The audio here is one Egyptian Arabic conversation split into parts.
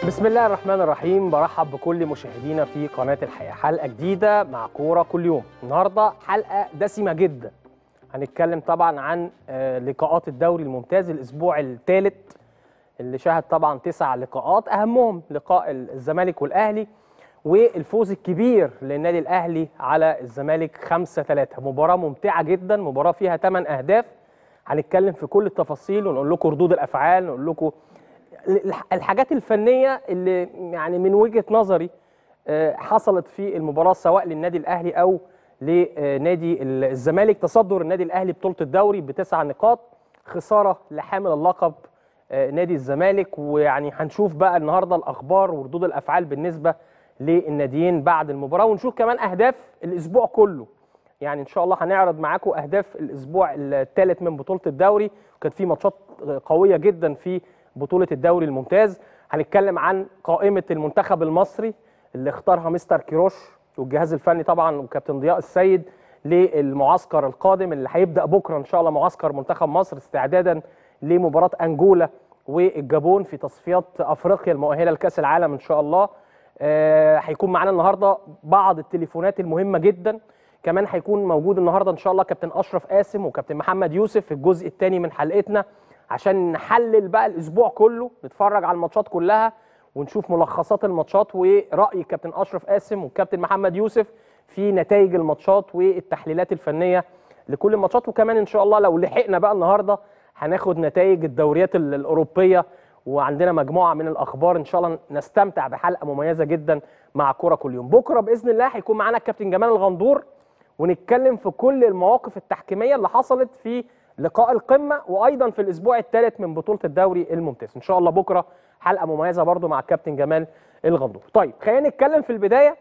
بسم الله الرحمن الرحيم برحب بكل مشاهدينا في قناة الحياة حلقة جديدة مع كورة كل يوم النهاردة حلقة دسمة جدا هنتكلم طبعا عن آه، لقاءات الدوري الممتاز الأسبوع الثالث اللي شهد طبعا تسع لقاءات أهمهم لقاء الزمالك والأهلي والفوز الكبير للنادي الأهلي على الزمالك 5 3 مباراة ممتعة جدا مباراة فيها 8 أهداف هنتكلم في كل التفاصيل ونقول لكم ردود الأفعال نقول لكم الح- الحاجات الفنيه اللي يعني من وجهه نظري آه، حصلت في المباراه سواء للنادي الاهلي او لنادي ال- الزمالك تصدر النادي الاهلي بطوله الدوري بتسع نقاط خساره لحامل اللقب آه، نادي الزمالك ويعني هنشوف بقى النهارده الاخبار وردود الافعال بالنسبه للناديين بعد المباراه ونشوف كمان اهداف الاسبوع كله يعني ان شاء الله هنعرض معاكم اهداف الاسبوع الثالث من بطوله الدوري وكانت في ماتشات قويه جدا في بطوله الدوري الممتاز هنتكلم عن قائمه المنتخب المصري اللي اختارها مستر كيروش والجهاز الفني طبعا وكابتن ضياء السيد للمعسكر القادم اللي هيبدا بكره ان شاء الله معسكر منتخب مصر استعدادا لمباراه انجولا والجابون في تصفيات افريقيا المؤهله لكاس العالم ان شاء الله آه، هيكون معانا النهارده بعض التليفونات المهمه جدا كمان هيكون موجود النهارده ان شاء الله كابتن اشرف قاسم وكابتن محمد يوسف في الجزء الثاني من حلقتنا عشان نحلل بقى الاسبوع كله نتفرج على الماتشات كلها ونشوف ملخصات الماتشات وراي كابتن اشرف قاسم والكابتن محمد يوسف في نتائج الماتشات والتحليلات الفنيه لكل الماتشات وكمان ان شاء الله لو لحقنا بقى النهارده هناخد نتائج الدوريات ال- الاوروبيه وعندنا مجموعه من الاخبار ان شاء الله نستمتع بحلقه مميزه جدا مع كوره كل يوم بكره باذن الله هيكون معانا الكابتن جمال الغندور ونتكلم في كل المواقف التحكيميه اللي حصلت في لقاء القمه وايضا في الاسبوع الثالث من بطوله الدوري الممتاز ان شاء الله بكره حلقه مميزه برضو مع الكابتن جمال الغندور طيب خلينا نتكلم في البدايه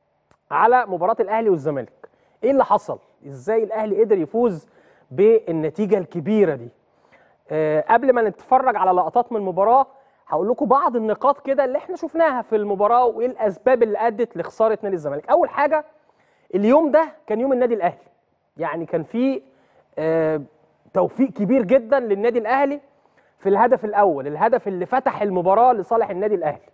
على مباراه الاهلي والزمالك ايه اللي حصل ازاي الاهلي قدر يفوز بالنتيجه الكبيره دي آه، قبل ما نتفرج على لقطات من المباراه هقول لكم بعض النقاط كده اللي احنا شفناها في المباراه وايه الاسباب اللي ادت لخساره نادي الزمالك اول حاجه اليوم ده كان يوم النادي الاهلي يعني كان في آه، توفيق كبير جدا للنادي الاهلي في الهدف الاول الهدف اللي فتح المباراه لصالح النادي الاهلي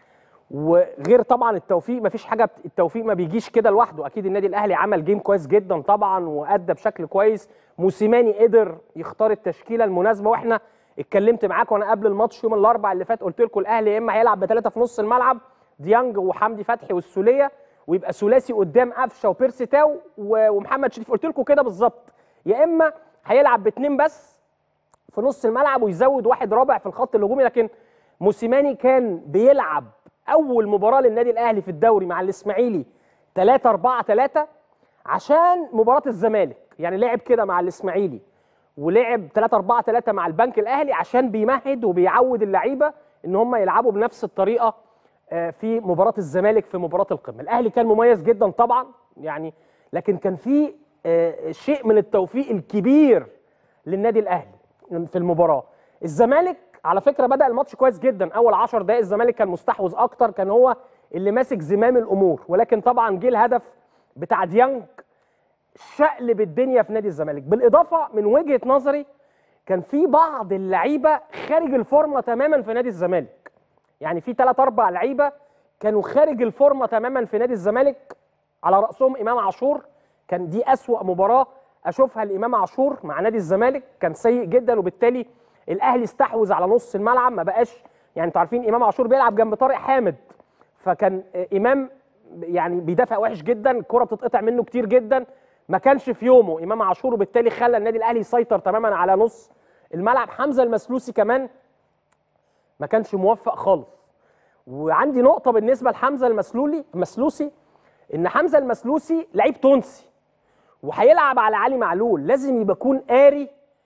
وغير طبعا التوفيق مفيش حاجه بت- التوفيق ما بيجيش كده لوحده اكيد النادي الاهلي عمل جيم كويس جدا طبعا وادى بشكل كويس موسيماني قدر يختار التشكيله المناسبه واحنا اتكلمت معاكم وانا قبل الماتش يوم الاربعاء اللي فات قلت لكم الاهلي يا اما هيلعب بثلاثه في نص الملعب ديانج وحمدي فتحي والسوليه ويبقى ثلاثي قدام قفشه وبيرسي تاو و- ومحمد شريف قلت لكم كده بالظبط يا اما هيلعب باثنين بس في نص الملعب ويزود واحد رابع في الخط الهجومي لكن موسيماني كان بيلعب اول مباراه للنادي الاهلي في الدوري مع الاسماعيلي 3 4 3 عشان مباراه الزمالك يعني لعب كده مع الاسماعيلي ولعب 3 4 3 مع البنك الاهلي عشان بيمهد وبيعود اللعيبه ان هم يلعبوا بنفس الطريقه آه، في مباراه الزمالك في مباراه القمه الاهلي كان مميز جدا طبعا يعني لكن كان في آه، شيء من التوفيق الكبير للنادي الاهلي في المباراه الزمالك على فكره بدا الماتش كويس جدا اول 10 دقائق الزمالك كان مستحوذ اكتر كان هو اللي ماسك زمام الامور ولكن طبعا جه الهدف بتاع ديانج شقلب الدنيا في نادي الزمالك بالاضافه من وجهه نظري كان في بعض اللعيبه خارج الفورمه تماما في نادي الزمالك يعني في ثلاث اربع لعيبه كانوا خارج الفورمه تماما في نادي الزمالك على راسهم امام عاشور كان دي اسوا مباراه اشوفها لامام عاشور مع نادي الزمالك كان سيء جدا وبالتالي الاهلي استحوذ على نص الملعب ما بقاش يعني انتوا عارفين امام عاشور بيلعب جنب طارق حامد فكان آه، امام يعني بيدافع وحش جدا الكره بتتقطع منه كتير جدا ما كانش في يومه امام عاشور وبالتالي خلى النادي الاهلي يسيطر تماما على نص الملعب حمزه المسلوسي كمان ما كانش موفق خالص وعندي نقطه بالنسبه لحمزه المسلولي المسلوسي ان حمزه المسلوسي لعيب تونسي وهيلعب على علي معلول لازم يبقى يكون قاري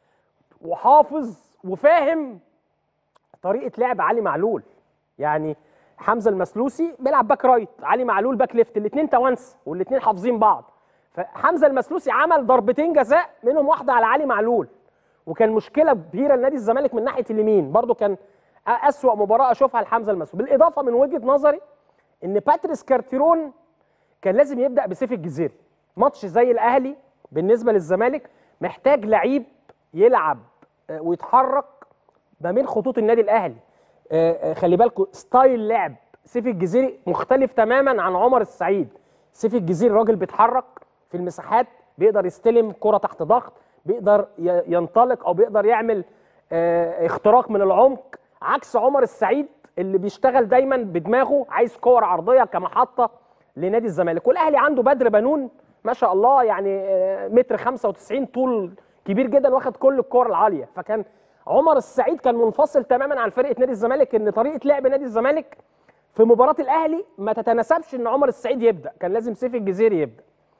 وحافظ وفاهم طريقه لعب علي معلول يعني حمزه المسلوسي بيلعب باك رايت علي معلول باك ليفت الاثنين توانسه والاثنين حافظين بعض فحمزه المسلوسي عمل ضربتين جزاء منهم واحده على علي معلول وكان مشكله كبيره لنادي الزمالك من ناحيه اليمين برضو كان اسوا مباراه اشوفها لحمزه المسلوسي بالاضافه من وجهه نظري ان باتريس كارتيرون كان لازم يبدا بسيف الجزيري ماتش زي الاهلي بالنسبه للزمالك محتاج لعيب يلعب آه، ويتحرك ما بين خطوط النادي الاهلي آه، آه، خلي بالكم ستايل لعب سيف الجزيري مختلف تماما عن عمر السعيد سيف الجزيري راجل بيتحرك في المساحات بيقدر يستلم كرة تحت ضغط بيقدر ي- ينطلق او بيقدر يعمل آه، اختراق من العمق عكس عمر السعيد اللي بيشتغل دايما بدماغه عايز كور عرضيه كمحطه لنادي الزمالك والاهلي عنده بدر بنون ما شاء الله يعني آه، متر 95 طول كبير جدا واخد كل الكور العاليه فكان عمر السعيد كان منفصل تماما عن فرقه نادي الزمالك ان طريقه لعب نادي الزمالك في مباراه الاهلي ما تتناسبش ان عمر السعيد يبدا كان لازم سيف الجزيري يبدا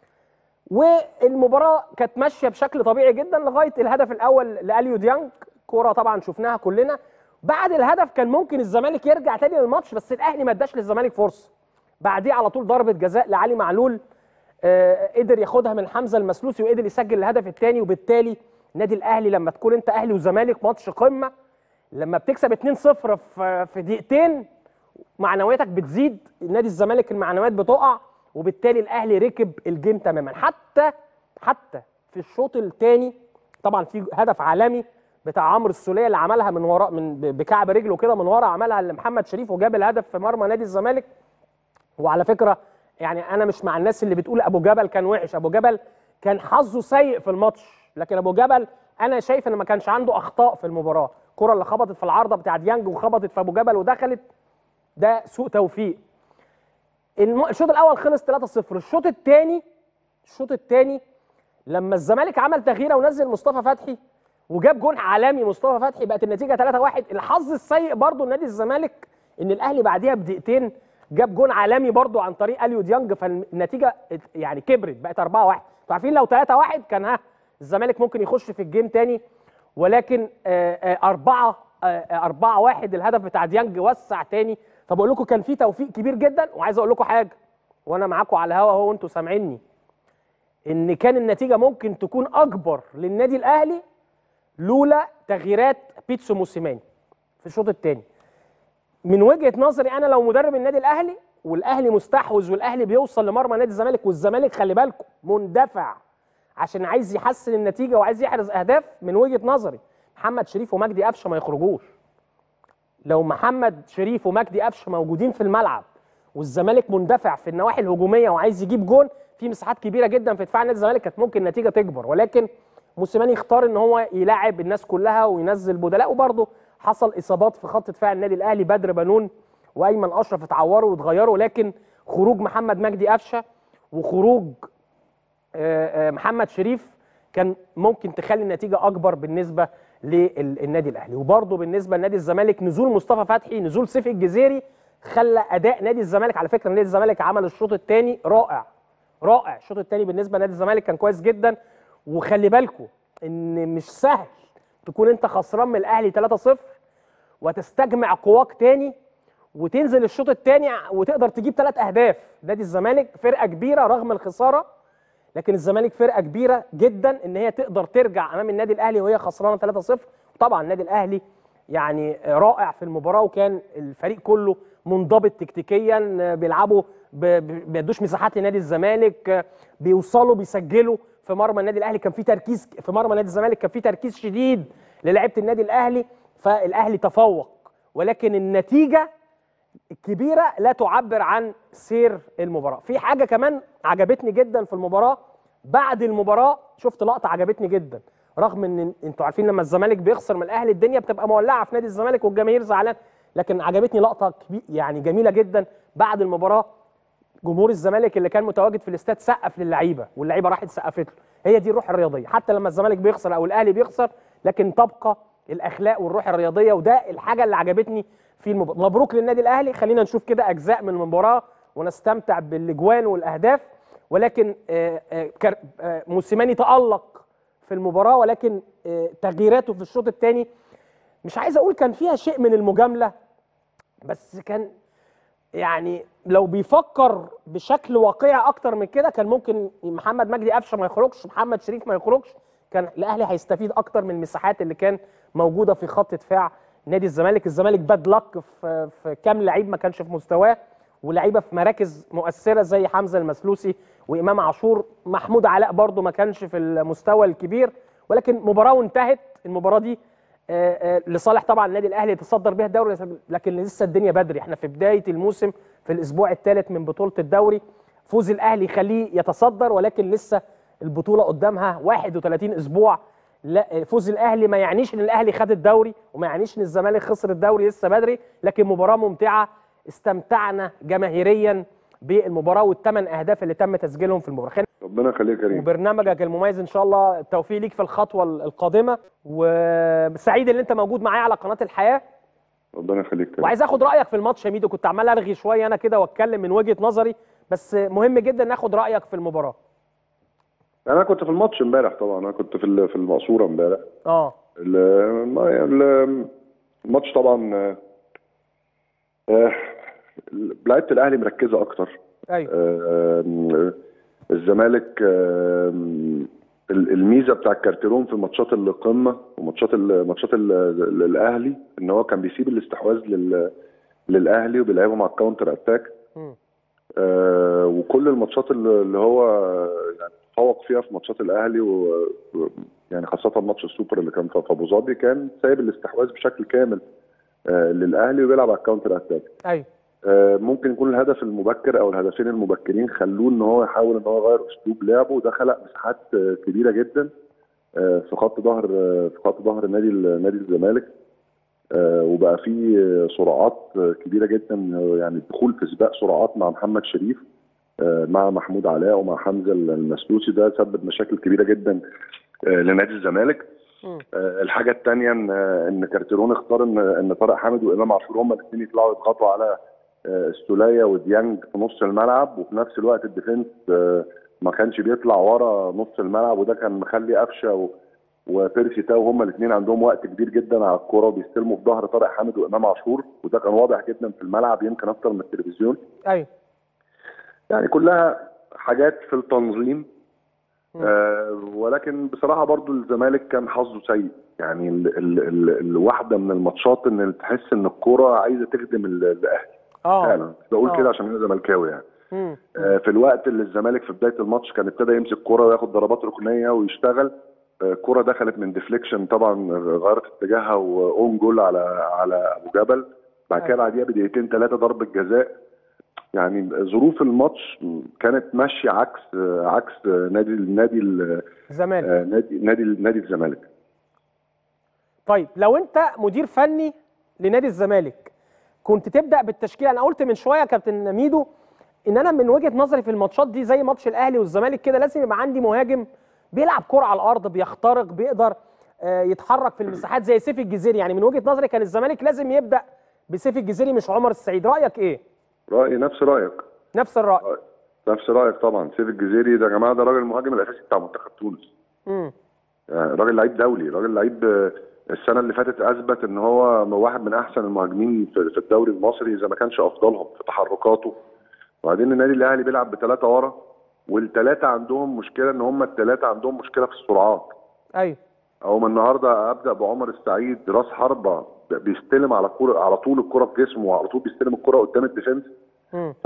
والمباراه كانت ماشيه بشكل طبيعي جدا لغايه الهدف الاول لاليو ديانج كوره طبعا شفناها كلنا بعد الهدف كان ممكن الزمالك يرجع تاني للماتش بس الاهلي ما اداش للزمالك فرصه بعديه على طول ضربه جزاء لعلي معلول آه، قدر ياخدها من حمزه المسلوسي وقدر يسجل الهدف الثاني وبالتالي النادي الاهلي لما تكون انت اهلي وزمالك ماتش قمه لما بتكسب 2-0 في في دقيقتين معنوياتك بتزيد نادي الزمالك المعنويات بتقع وبالتالي الاهلي ركب الجيم تماما حتى حتى في الشوط الثاني طبعا في هدف عالمي بتاع عمرو السوليه اللي عملها من وراء من ب- بكعب رجله كده من ورا عملها لمحمد شريف وجاب الهدف في مرمى نادي الزمالك وعلى فكره يعني انا مش مع الناس اللي بتقول ابو جبل كان وحش ابو جبل كان حظه سيء في الماتش لكن ابو جبل انا شايف ان ما كانش عنده اخطاء في المباراه الكره اللي خبطت في العارضه بتاعت ديانج وخبطت في ابو جبل ودخلت ده سوء توفيق الم- الشوط الاول خلص 3-0 الشوط الثاني الشوط الثاني لما الزمالك عمل تغييره ونزل مصطفى فتحي وجاب جون عالمي مصطفى فتحي بقت النتيجه 3-1 الحظ السيء برضو لنادي الزمالك ان الاهلي بعديها بدقيقتين جاب جون عالمي برضو عن طريق اليو ديانج فالنتيجه ات- يعني كبرت بقت 4-1 انتوا عارفين لو 3-1 كان ها الزمالك ممكن يخش في الجيم تاني ولكن 4 4 1 الهدف بتاع ديانج وسع تاني فبقول لكم كان في توفيق كبير جدا وعايز اقول لكم حاجه وانا معاكم على الهوا اهو وانتوا سامعيني ان كان النتيجه ممكن تكون اكبر للنادي الاهلي لولا تغييرات بيتسو موسيماني في الشوط الثاني من وجهه نظري انا لو مدرب النادي الاهلي والاهلي مستحوذ والاهلي بيوصل لمرمى نادي الزمالك والزمالك خلي بالكم مندفع عشان عايز يحسن النتيجه وعايز يحرز اهداف من وجهه نظري محمد شريف ومجدي قفشه ما يخرجوش لو محمد شريف ومجدي قفشه موجودين في الملعب والزمالك مندفع في النواحي الهجوميه وعايز يجيب جون في مساحات كبيره جدا في دفاع نادي الزمالك كانت ممكن النتيجه تكبر ولكن موسيماني اختار ان هو يلاعب الناس كلها وينزل بدلاء وبرضه حصل اصابات في خط دفاع النادي الاهلي بدر بنون وايمن اشرف اتعوروا واتغيروا لكن خروج محمد مجدي قفشه وخروج آه، آه، محمد شريف كان ممكن تخلي النتيجه اكبر بالنسبه للنادي الاهلي وبرضه بالنسبه لنادي الزمالك نزول مصطفى فتحي نزول سيف الجزيري خلى اداء نادي الزمالك على فكره نادي الزمالك عمل الشوط الثاني رائع رائع الشوط الثاني بالنسبه لنادي الزمالك كان كويس جدا وخلي بالكم ان مش سهل تكون انت خسران من الاهلي 3-0 وتستجمع قواك تاني وتنزل الشوط الثاني وتقدر تجيب ثلاث اهداف نادي الزمالك فرقه كبيره رغم الخساره لكن الزمالك فرقه كبيره جدا ان هي تقدر ترجع امام النادي الاهلي وهي خسرانه 3-0 طبعا النادي الاهلي يعني رائع في المباراه وكان الفريق كله منضبط تكتيكيا بيلعبوا ب- ب- بيدوش مساحات لنادي الزمالك بيوصلوا بيسجلوا في مرمى النادي الاهلي كان في تركيز في مرمى نادي الزمالك كان في تركيز شديد للاعيبه النادي الاهلي فالاهلي تفوق ولكن النتيجه الكبيره لا تعبر عن سير المباراه في حاجه كمان عجبتني جدا في المباراه بعد المباراه شفت لقطه عجبتني جدا رغم ان انتوا عارفين لما الزمالك بيخسر من الاهلي الدنيا بتبقى مولعه في نادي الزمالك والجماهير زعلان لكن عجبتني لقطه كبي يعني جميله جدا بعد المباراه جمهور الزمالك اللي كان متواجد في الاستاد سقف للعيبه واللعيبه راحت سقفت له هي دي الروح الرياضيه حتى لما الزمالك بيخسر او الاهلي بيخسر لكن تبقى الاخلاق والروح الرياضيه وده الحاجه اللي عجبتني في المباراه مبروك للنادي الاهلي خلينا نشوف كده اجزاء من المباراه ونستمتع بالاجوان والاهداف ولكن آه، آه، كر- آه، موسيماني تالق في المباراه ولكن آه، تغييراته في الشوط الثاني مش عايز اقول كان فيها شيء من المجامله بس كان يعني لو بيفكر بشكل واقعي اكتر من كده كان ممكن محمد مجدي قفشه ما يخرجش محمد شريف ما يخرجش كان الاهلي هيستفيد اكتر من المساحات اللي كان موجوده في خط دفاع نادي الزمالك الزمالك باد لك في في كام لعيب ما كانش في مستواه ولعيبه في مراكز مؤثره زي حمزه المسلوسي وامام عاشور محمود علاء برضو ما كانش في المستوى الكبير ولكن مباراه وانتهت المباراه دي آه، آه، لصالح طبعا النادي الاهلي يتصدر بها الدوري لكن لسه الدنيا بدري احنا في بدايه الموسم في الاسبوع الثالث من بطوله الدوري فوز الاهلي يخليه يتصدر ولكن لسه البطوله قدامها 31 اسبوع لا فوز الاهلي ما يعنيش ان الاهلي خد الدوري وما يعنيش ان الزمالك خسر الدوري لسه بدري لكن مباراه ممتعه استمتعنا جماهيريا بالمباراه والثمان اهداف اللي تم تسجيلهم في المباراه خلينا ربنا يخليك يا كريم وبرنامجك المميز ان شاء الله التوفيق ليك في الخطوه القادمه وسعيد ان انت موجود معايا على قناه الحياه ربنا يخليك يا كريم. وعايز اخد رايك في الماتش يا ميدو كنت عمال ارغي شويه انا كده واتكلم من وجهه نظري بس مهم جدا ناخد رايك في المباراه انا كنت في الماتش امبارح طبعا انا كنت في ال- في المقصوره امبارح اه ال- ما- ال- الماتش طبعا آه، آه، لعيبه الاهلي مركزه اكتر ايوه آه، الزمالك آه، ال- الميزه بتاع الكارتيرون في ماتشات القمه وماتشات ال- ماتشات ال- ال- الاهلي ان هو كان بيسيب الاستحواذ لل- للاهلي وبيلعبهم على الكاونتر اتاك مم. آه، وكل الماتشات اللي اللي هو يعني تفوق فيها في ماتشات الاهلي و و- يعني خاصه ماتش السوبر اللي كان في في ابو ظبي كان سايب الاستحواذ بشكل كامل آه، للاهلي وبيلعب على الكاونتر اتاك ايوه آه، ممكن يكون الهدف المبكر او الهدفين المبكرين خلوه ان هو يحاول ان هو يغير اسلوب لعبه وده خلق مساحات آه، كبيره جدا آه، في خط ظهر آه، في خط ظهر نادي ال- نادي الزمالك آه، وبقى في آه، سرعات آه، كبيره جدا آه، يعني الدخول في سباق سرعات مع محمد شريف آه، مع محمود علاء ومع حمزه المسلوسي ده سبب مشاكل كبيره جدا آه، لنادي الزمالك مم. آه، الحاجه الثانيه ان آه، ان كارتيرون اختار ان ان طارق حامد وامام عاشور هما الاثنين يطلعوا يضغطوا على آه، السوليه وديانج في نص الملعب وفي نفس الوقت الديفنس آه، ما كانش بيطلع ورا نص الملعب وده كان مخلي قفشه و- وبيرسي تاو هما الاثنين عندهم وقت كبير جدا على الكوره وبيستلموا في ظهر طارق حامد وامام عاشور وده كان واضح جدا في الملعب يمكن اكتر من التلفزيون ايوه يعني كلها حاجات في التنظيم مم. آه ولكن بصراحه برضو الزمالك كان حظه سيء يعني ال ال ال الواحده من الماتشات ان تحس ان الكوره عايزه تخدم ال- الاهلي اه فعلا مش بقول آه. كده عشان انا زملكاوي يعني مم. آه في الوقت اللي الزمالك في بدايه الماتش كان ابتدى يمسك كوره وياخد ضربات ركنيه ويشتغل آه، كرة دخلت من ديفليكشن طبعا غيرت اتجاهها واون جول على على ابو جبل بعد كده أيوة. بعديها بدقيقتين ثلاثه ضربه جزاء يعني ظروف الماتش كانت ماشيه عكس عكس نادي نادي ال- زمالك آه، نادي نادي نادي الزمالك طيب لو انت مدير فني لنادي الزمالك كنت تبدا بالتشكيله انا قلت من شويه يا كابتن ميدو ان انا من وجهه نظري في الماتشات دي زي ماتش الاهلي والزمالك كده لازم يبقى عندي مهاجم بيلعب كرة على الارض بيخترق بيقدر آه، يتحرك في المساحات زي سيف الجزيري يعني من وجهه نظري كان الزمالك لازم يبدا بسيف الجزيري مش عمر السعيد رايك ايه رايي نفس رايك نفس الراي نفس رايك طبعا سيف الجزيري ده يا جماعه ده راجل المهاجم الاساسي بتاع منتخب تونس امم يعني راجل لعيب دولي راجل لعيب آه، السنه اللي فاتت اثبت ان هو واحد من احسن المهاجمين في في الدوري المصري اذا ما كانش افضلهم في تحركاته وبعدين النادي الاهلي بيلعب بثلاثه ورا والثلاثه عندهم مشكله ان هم الثلاثه عندهم مشكله في السرعات ايوه او من النهارده ابدا بعمر السعيد راس حربه بيستلم على كرة على طول الكره في جسمه وعلى طول بيستلم الكره قدام الديفنس امم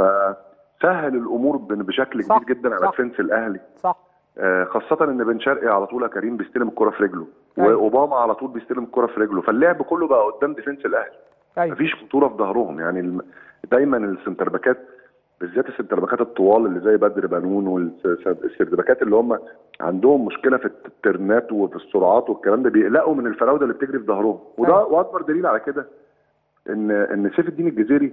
فسهل الامور ب- بشكل صح، كبير جدا على صح. ديفنس الاهلي صح آه، خاصة ان بن شرقي على طول يا كريم بيستلم الكرة في رجله أيوة. واوباما على طول بيستلم الكرة في رجله فاللعب كله بقى قدام ديفنس الاهلي ايوه مفيش خطورة في ظهرهم يعني الم- دايما السنترباكات بالذات السنترباكات الطوال اللي زي بدر بنون والسنترباكات اللي هم عندهم مشكله في الترنات وفي السرعات والكلام ده بيقلقوا من الفراوده اللي بتجري في ظهرهم وده أيوة. واكبر دليل على كده ان ان سيف الدين الجزيري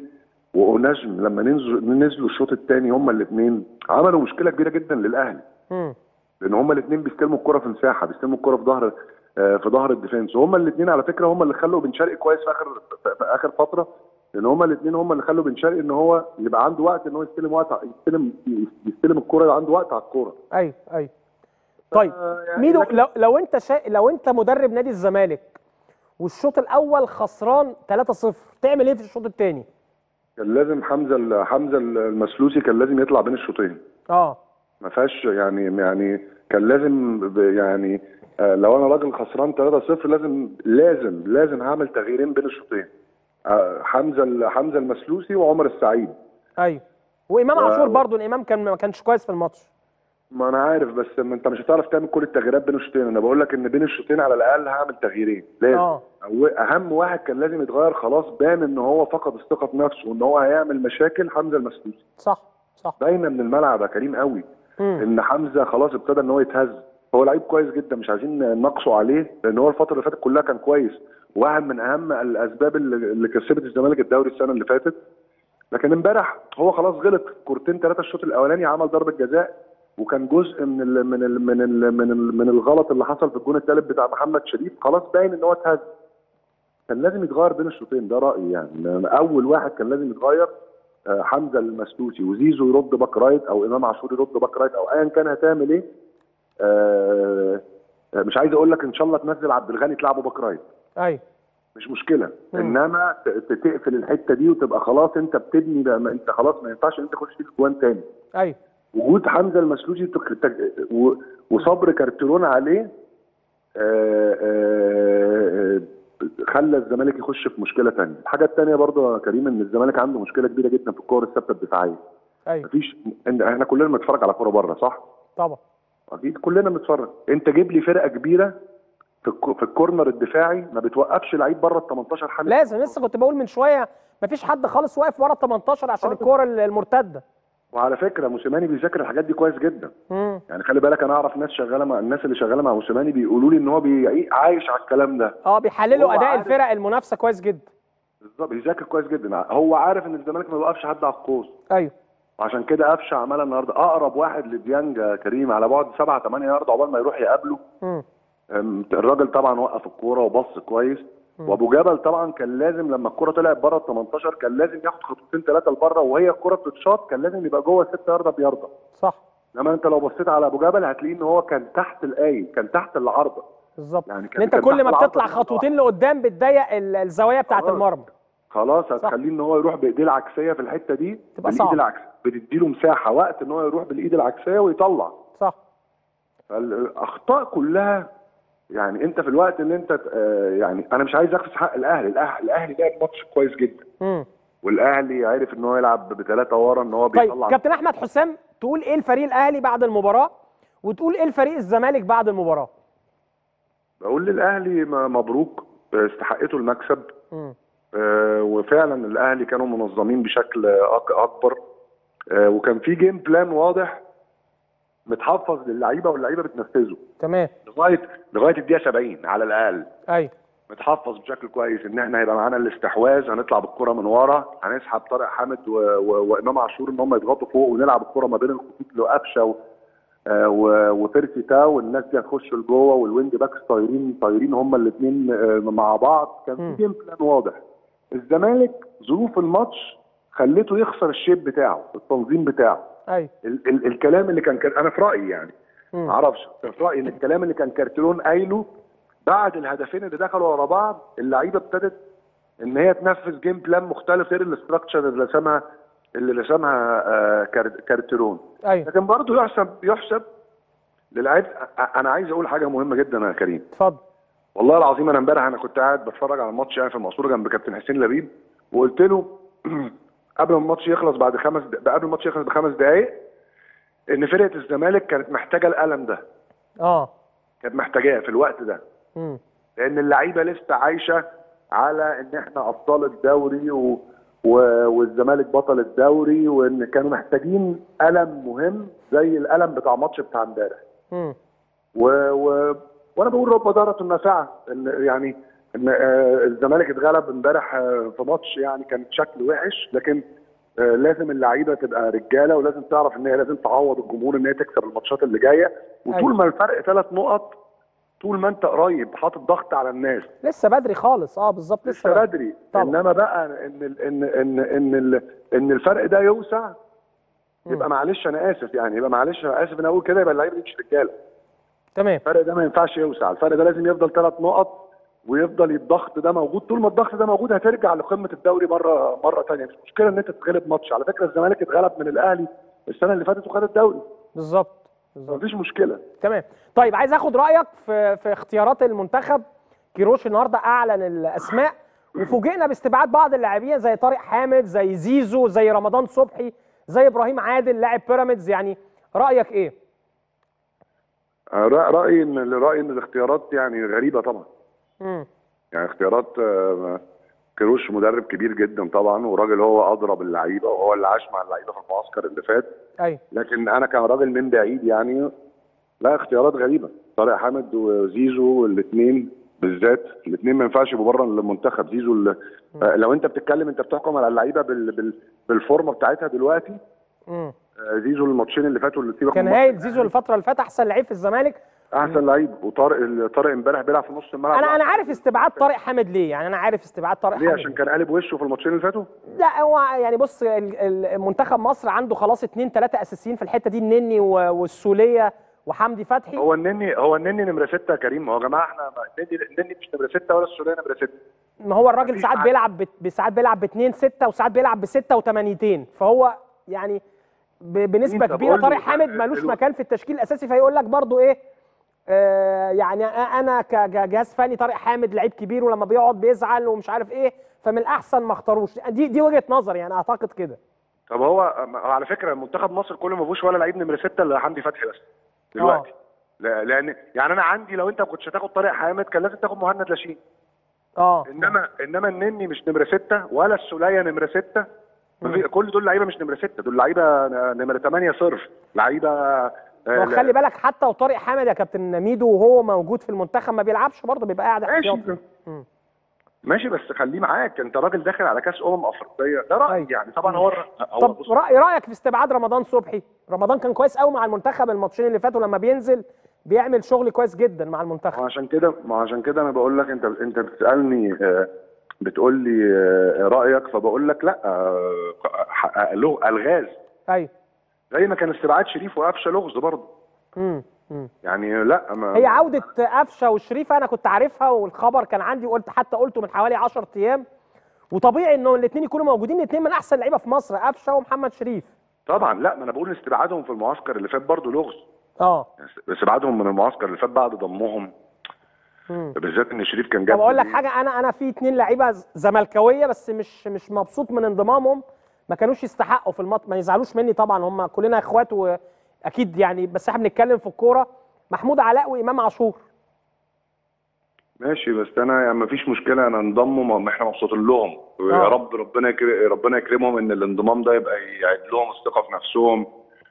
ونجم لما ننزلوا نزلوا الشوط الثاني هم الاثنين عملوا مشكله كبيره جدا للاهلي امم لان هما الاثنين بيستلموا الكره في مساحه بيستلموا الكره في ظهر آه، في ظهر الديفنس وهما الاثنين على فكره هما اللي خلوا بن شرقي كويس في اخر في اخر فتره لان هما الاثنين هما اللي خلوا بن شرقي ان هو يبقى عنده وقت ان هو يستلم وقت يستلم يستلم الكره يبقى عنده وقت على الكوره ايوه ايوه طيب آه، يعني ميدو لكن- لو لو انت شا... لو انت مدرب نادي الزمالك والشوط الاول خسران 3-0 تعمل ايه في الشوط الثاني كان لازم حمزه ال- حمزه المسلوسي كان لازم يطلع بين الشوطين اه ما فيهاش يعني يعني كان لازم ب- يعني آه، لو انا راجل خسران 3-0 لازم لازم لازم هعمل تغييرين بين الشوطين آه، حمزه ال- حمزه المسلوسي وعمر السعيد ايوه وامام و- عاشور برضو الامام كان ما كانش كويس في الماتش ما انا عارف بس ما انت مش هتعرف تعمل كل التغييرات بين الشوطين انا بقول لك ان بين الشوطين على الاقل هعمل تغييرين لازم اه أو اهم واحد كان لازم يتغير خلاص بان ان هو فقد الثقه في نفسه وان هو هيعمل مشاكل حمزه المسلوسي صح صح باينه من الملعب يا كريم قوي مم. ان حمزه خلاص ابتدى ان هو يتهز هو لعيب كويس جدا مش عايزين نناقشه عليه لان هو الفتره اللي فاتت كلها كان كويس واحد من اهم الاسباب اللي اللي كسبت الزمالك الدوري السنه اللي فاتت لكن امبارح هو خلاص غلط كورتين ثلاثه الشوط الاولاني عمل ضربه جزاء وكان جزء من ال من ال من ال من, ال من الغلط اللي حصل في الجون الثالث بتاع محمد شريف خلاص باين ان هو اتهز كان لازم يتغير بين الشوطين ده رايي يعني اول واحد كان لازم يتغير آه، حمزه المسلوسي وزيزو يرد باك رايت او امام عاشور يرد باك رايت او ايا كان هتعمل ايه آه، آه، مش عايز اقول لك ان شاء الله تنزل عبد الغني تلعبه باك رايت ايوه مش مشكله مم. انما ت- ت- تقفل الحته دي وتبقى خلاص انت بتبني بقى ما انت خلاص ما ينفعش انت تخش فيك جوان تاني ايوه وجود حمزه المسلوسي تك- تك- و- وصبر كارتيرون عليه آه، آه، آه، خلى الزمالك يخش في مشكله ثانيه الحاجه الثانيه برضه يا كريم ان الزمالك عنده مشكله كبيره جدا في الكور الثابته الدفاعيه ايوه مفيش إن- احنا كلنا بنتفرج على كوره بره صح طبعا اكيد كلنا بنتفرج انت جيب لي فرقه كبيره في الكو- في الكورنر الدفاعي ما بتوقفش لعيب بره ال 18 حامل لازم لسه كنت بقول من شويه مفيش حد خالص واقف ورا ال 18 عشان خالص. الكوره المرتده وعلى فكره موسيماني بيذاكر الحاجات دي كويس جدا مم. يعني خلي بالك انا اعرف ناس شغاله مع الناس اللي شغاله مع موسيماني بيقولوا لي ان هو بي... عايش على الكلام ده اه بيحللوا هو اداء عارف. الفرق المنافسه كويس جدا بالظبط بيذاكر كويس جدا هو عارف ان الزمالك ما بيوقفش حد على القوس ايوه وعشان كده قفشه عملها النهارده اقرب واحد لديانج يا كريم على بعد 7 8 يارد عقبال ما يروح يقابله مم. أم، الراجل طبعا وقف الكوره وبص كويس مم. وابو جبل طبعا كان لازم لما الكوره طلعت بره ال 18 كان لازم ياخد خطوتين ثلاثه لبره وهي الكوره بتتشاط كان لازم يبقى جوه 6 يارده بيارده صح انما انت لو بصيت على ابو جبل هتلاقيه ان هو كان تحت القايم كان تحت العارضه بالظبط يعني ان كان- انت كان كل تحت ما العارضة بتطلع بخطوة خطوتين لقدام بتضيق ال- الزوايا بتاعت خلاص. المرمى خلاص هتخليه ان هو يروح بايديه العكسيه في الحته دي تبقى بالايد صعب. العكسيه بتديله مساحه وقت ان هو يروح بالايد العكسيه ويطلع صح فالاخطاء كلها يعني انت في الوقت اللي انت آه، يعني انا مش عايز اخذ حق الاهلي الاهلي الاهلي لعب ماتش كويس جدا مم. والاهلي عرف ان هو يلعب بثلاثه ورا ان هو طيب بيطلع كابتن احمد حسام تقول ايه الفريق الاهلي بعد المباراه وتقول ايه الفريق الزمالك بعد المباراه بقول للاهلي م- مبروك آه، استحقته المكسب مم. آه، وفعلا الاهلي كانوا منظمين بشكل أك- اكبر آه، وكان في جيم بلان واضح متحفظ للعيبه واللعيبه بتنفذه تمام لغايه لغايه الدقيقه 70 على الاقل ايوه متحفظ بشكل كويس ان احنا هيبقى معانا الاستحواذ هنطلع بالكره من ورا هنسحب طارق حامد و... و... وامام عاشور ان هم يضغطوا فوق ونلعب الكره ما بين الخطوط لقفشه و... آه، و... وفيرسي تاو والناس دي هتخش لجوه والوينج باكس طايرين طايرين هم الاثنين مع بعض كان مم. في جيم بلان واضح الزمالك ظروف الماتش خلته يخسر الشيب بتاعه التنظيم بتاعه ايوه ال... ال... الكلام اللي كان انا في رايي يعني مم. ما اعرفش في رايي ان الكلام اللي كان كارتيرون قايله بعد الهدفين اللي دخلوا ورا بعض اللعيبه ابتدت ان هي تنفذ جيم بلان مختلف غير الاستراكشر اللي رسمها اللي رسمها آه، كار- كارتيرون ايوه لكن برضه يحسب يحسب للعيب انا عايز اقول حاجه مهمه جدا يا كريم اتفضل والله العظيم انا امبارح انا كنت قاعد بتفرج على الماتش يعني في المقصوره جنب كابتن حسين لبيب وقلت له قبل ما الماتش يخلص بعد خمس د... قبل الماتش يخلص بخمس دقائق ان فرقه الزمالك كانت محتاجه القلم ده اه كانت محتاجاه في الوقت ده مم. لان اللعيبه لسه عايشه على ان احنا ابطال الدوري و... و... والزمالك بطل الدوري وان كانوا محتاجين قلم مهم زي القلم بتاع ماتش بتاع امبارح مم. و... و... وانا بقول رب ضاره نافعه ان يعني ان آه، الزمالك اتغلب امبارح آه، في ماتش يعني كان شكل وحش لكن آه، لازم اللعيبه تبقى رجاله ولازم تعرف ان هي لازم تعوض الجمهور ان هي تكسب الماتشات اللي جايه وطول أيوة. ما الفرق ثلاث نقط طول ما انت قريب حاطط ضغط على الناس لسه بدري خالص اه بالظبط لسه لسه بدري طبعا. انما بقى ان ال- ان ان ان ال- ان الفرق ده يوسع يبقى مم. معلش انا اسف يعني يبقى معلش انا اسف ان اقول كده يبقى اللعيبه دي مش رجاله تمام الفرق ده ما ينفعش يوسع الفرق ده لازم يفضل ثلاث نقط ويفضل الضغط ده موجود طول ما الضغط ده موجود هترجع لقمه الدوري مره مره ثانيه مش مشكله ان انت تتغلب ماتش على فكره الزمالك اتغلب من الاهلي السنه اللي فاتت وخد الدوري بالظبط بالظبط مفيش مشكله تمام طيب عايز اخد رايك في في اختيارات المنتخب كيروش النهارده اعلن الاسماء وفوجئنا باستبعاد بعض اللاعبين زي طارق حامد زي زيزو زي رمضان صبحي زي ابراهيم عادل لاعب بيراميدز يعني رايك ايه آه، رأ- رايي ان رايي ان الاختيارات يعني غريبه طبعا امم يعني اختيارات آه، كروش مدرب كبير جدا طبعا وراجل هو اضرب اللعيبه وهو اللي عاش مع اللعيبه في المعسكر اللي فات ايوه لكن انا كان راجل من بعيد يعني لا اختيارات غريبه طارق حامد وزيزو الاثنين بالذات الاثنين ما ينفعش يبقوا بره المنتخب زيزو ال- آه، لو انت بتتكلم انت بتحكم على اللعيبه بال بال بالفورمه بتاعتها دلوقتي امم آه، زيزو الماتشين اللي فاتوا اللي سيبك كان من ماتش هايل زيزو الفتره اللي فاتت احسن لعيب في الزمالك احسن لعيب وطارق طارق امبارح بيلعب في نص الملعب انا انا عارف استبعاد طارق حامد ليه يعني انا عارف استبعاد طارق ليه حامد عشان كان قالب وشه في الماتشين اللي فاتوا لا هو يعني بص ال- ال- منتخب مصر عنده خلاص اتنين تلاته اساسيين في الحته دي النني و- والسوليه وحمدي فتحي هو النني هو النني نمره سته يا كريم ما هو يا جماعه احنا ما- النني النني مش نمره سته ولا السوليه نمره سته ما هو الراجل مفيش ساعات حاجة. بيلعب بت- ساعات بيلعب باتنين ستة وساعات بيلعب بستة وتمانيتين فهو يعني ب- بنسبة مين؟ طب كبيرة قول لي. طارق حامد ملوش الو- مكان في التشكيل الأساسي فيقول لك برضو إيه آه يعني أ- أنا كجهاز فني طارق حامد لعيب كبير ولما بيقعد بيزعل ومش عارف إيه فمن الأحسن ما اختاروش دي دي وجهة نظر يعني أعتقد كده طب هو هو على فكره منتخب مصر كله ما فيهوش ولا لعيب نمره سته الا حمدي فتحي بس دلوقتي لا- لان يعني انا عندي لو انت ما كنتش هتاخد طارق حامد كان لازم تاخد مهند لاشين اه انما انما النني مش نمره سته ولا السوليه نمره سته مفي- كل دول لعيبه مش نمره سته دول لعيبه نمره ثمانيه صرف لعيبه ما هو خلي بالك حتى وطارق حامد يا كابتن ميدو وهو موجود في المنتخب ما بيلعبش برضه بيبقى قاعد ماشي احتياطي مم. ماشي بس خليه معاك انت راجل داخل على كاس امم افريقيه ده رايي أيوة. يعني طبعا هو هو طب بص رأي رايك في استبعاد رمضان صبحي رمضان كان كويس قوي مع المنتخب الماتشين اللي فاتوا لما بينزل بيعمل شغل كويس جدا مع المنتخب وعشان كده ما عشان كده انا بقول لك انت انت بتسالني آه، بتقول لي آه، رايك فبقول لك لا آه، ح- له الغاز ايوه زي ما كان استبعاد شريف وقفشه لغز برضه امم امم يعني لا ما هي عوده قفشه وشريفه انا كنت عارفها والخبر كان عندي وقلت حتى قلته من حوالي 10 ايام وطبيعي انه الاثنين يكونوا موجودين الاثنين من احسن لعيبه في مصر قفشه ومحمد شريف طبعا لا ما انا بقول استبعادهم في المعسكر اللي فات برضه لغز اه يعني استبعادهم من المعسكر اللي فات بعد ضمهم مم. بالذات ان شريف كان جاب طب اقول لك جولين. حاجه انا انا في اتنين لعيبه ز- زملكاويه بس مش مش مبسوط من انضمامهم ما كانوش يستحقوا في الماتش ما يزعلوش مني طبعا هم كلنا اخوات واكيد يعني بس احنا بنتكلم في الكوره محمود علاء وامام عاشور ماشي بس انا يعني ما فيش مشكله انا انضموا ما احنا مبسوطين لهم ويا آه. رب ربنا يكر- ربنا يكرمهم ان الانضمام ده يبقى يعيد لهم الثقه في نفسهم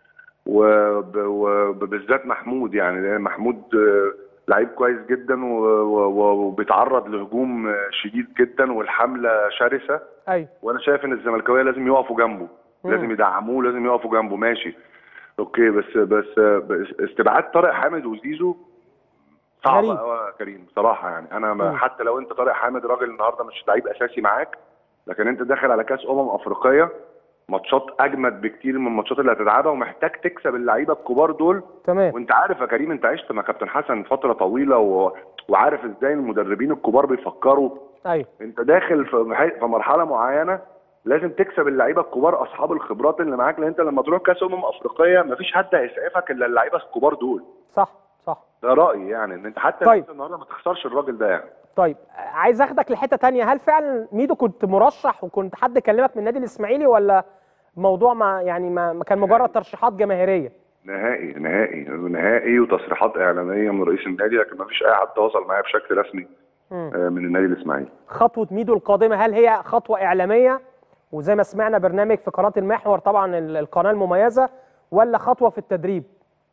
وب- وبالذات محمود يعني لأن محمود آه، لعيب كويس جدا و- و- و- وبيتعرض لهجوم آه، شديد جدا والحمله شرسه ايوه وانا شايف ان الزملكاويه لازم يقفوا جنبه مم. لازم يدعموه لازم يقفوا جنبه ماشي اوكي بس بس بس استبعاد طارق حامد وزيزو صعب غريب. قوي يا كريم بصراحه يعني انا ما مم. حتى لو انت طارق حامد راجل النهارده مش لعيب اساسي معاك لكن انت داخل على كاس امم افريقيه ماتشات اجمد بكتير من الماتشات اللي هتتلعبها ومحتاج تكسب اللعيبه الكبار دول تمام وانت عارف يا كريم انت عشت مع كابتن حسن فتره طويله و... وعارف ازاي المدربين الكبار بيفكروا ايوه انت داخل في مح- في مرحله معينه لازم تكسب اللعيبه الكبار اصحاب الخبرات اللي معاك لان انت لما تروح كاس امم افريقيه مفيش حد هيسعفك الا اللعيبه الكبار دول صح صح ده رايي يعني ان انت حتى طيب. طيب. النهارده ما تخسرش الراجل ده يعني طيب عايز اخدك لحته تانية هل فعلا ميدو كنت مرشح وكنت حد كلمك من النادي الاسماعيلي ولا موضوع ما يعني ما ما كان مجرد ترشيحات جماهيريه نهائي نهائي نهائي وتصريحات اعلاميه من رئيس النادي لكن ما فيش اي حد تواصل معايا بشكل رسمي مم. آه، من النادي الاسماعيلي خطوه ميدو القادمه هل هي خطوه اعلاميه وزي ما سمعنا برنامج في قناه المحور طبعا ال- القناه المميزه ولا خطوه في التدريب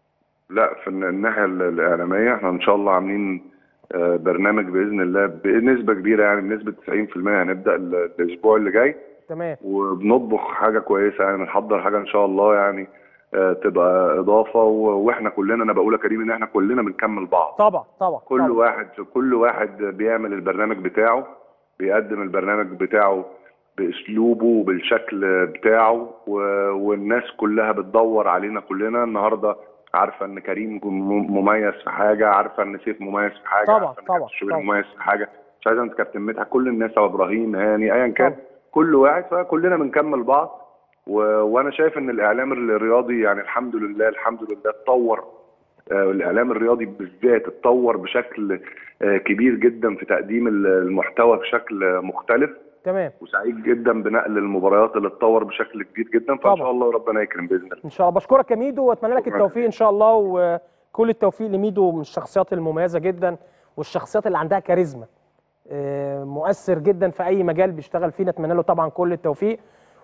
لا في الن- الناحيه ال- الاعلاميه احنا ان شاء الله عاملين آه، برنامج باذن الله بنسبه كبيره يعني بنسبه 90% هنبدا ال- الاسبوع اللي جاي تمام وبنطبخ حاجه كويسه يعني بنحضر حاجه ان شاء الله يعني آه، تبقى اضافه و- واحنا كلنا انا بقول يا كريم ان احنا كلنا بنكمل بعض طبعا طبعا كل طبعا. واحد كل واحد بيعمل البرنامج بتاعه بيقدم البرنامج بتاعه باسلوبه وبالشكل بتاعه و- والناس كلها بتدور علينا كلنا النهارده عارفه ان كريم م- مميز في حاجه عارفه ان سيف مميز في حاجه طبعا، عارفه ان طبعا، كابتن شوبير طبعا. مميز في حاجه مش عايز انت كابتن مدحت كل الناس او ابراهيم هاني ايا كان طبعا. كل واحد فكلنا بنكمل بعض و... وانا شايف ان الاعلام الرياضي يعني الحمد لله الحمد لله اتطور آه، الاعلام الرياضي بالذات اتطور بشكل آه، كبير جدا في تقديم ال- المحتوى بشكل مختلف تمام وسعيد جدا بنقل المباريات اللي اتطور بشكل كبير جدا طبعا. فان شاء الله ربنا يكرم باذن الله ان شاء الله بشكرك يا ميدو واتمنى لك شكراً. التوفيق ان شاء الله كل التوفيق لميدو من الشخصيات المميزه جدا والشخصيات اللي عندها كاريزما آه، مؤثر جدا في اي مجال بيشتغل فيه نتمنى له طبعا كل التوفيق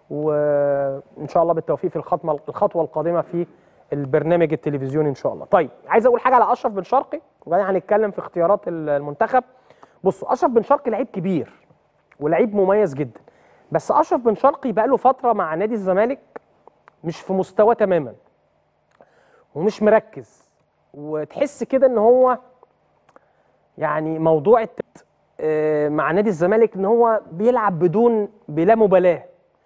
وان شاء الله بالتوفيق في الخطوه الخطوه القادمه في البرنامج التلفزيوني ان شاء الله طيب عايز اقول حاجه على اشرف بن شرقي وبعدين هنتكلم في اختيارات المنتخب بصوا اشرف بن شرقي لعيب كبير ولعيب مميز جدا بس اشرف بن شرقي بقى له فتره مع نادي الزمالك مش في مستواه تماما ومش مركز وتحس كده ان هو يعني موضوع الت- آه، مع نادي الزمالك ان هو بيلعب بدون بلا مبالاه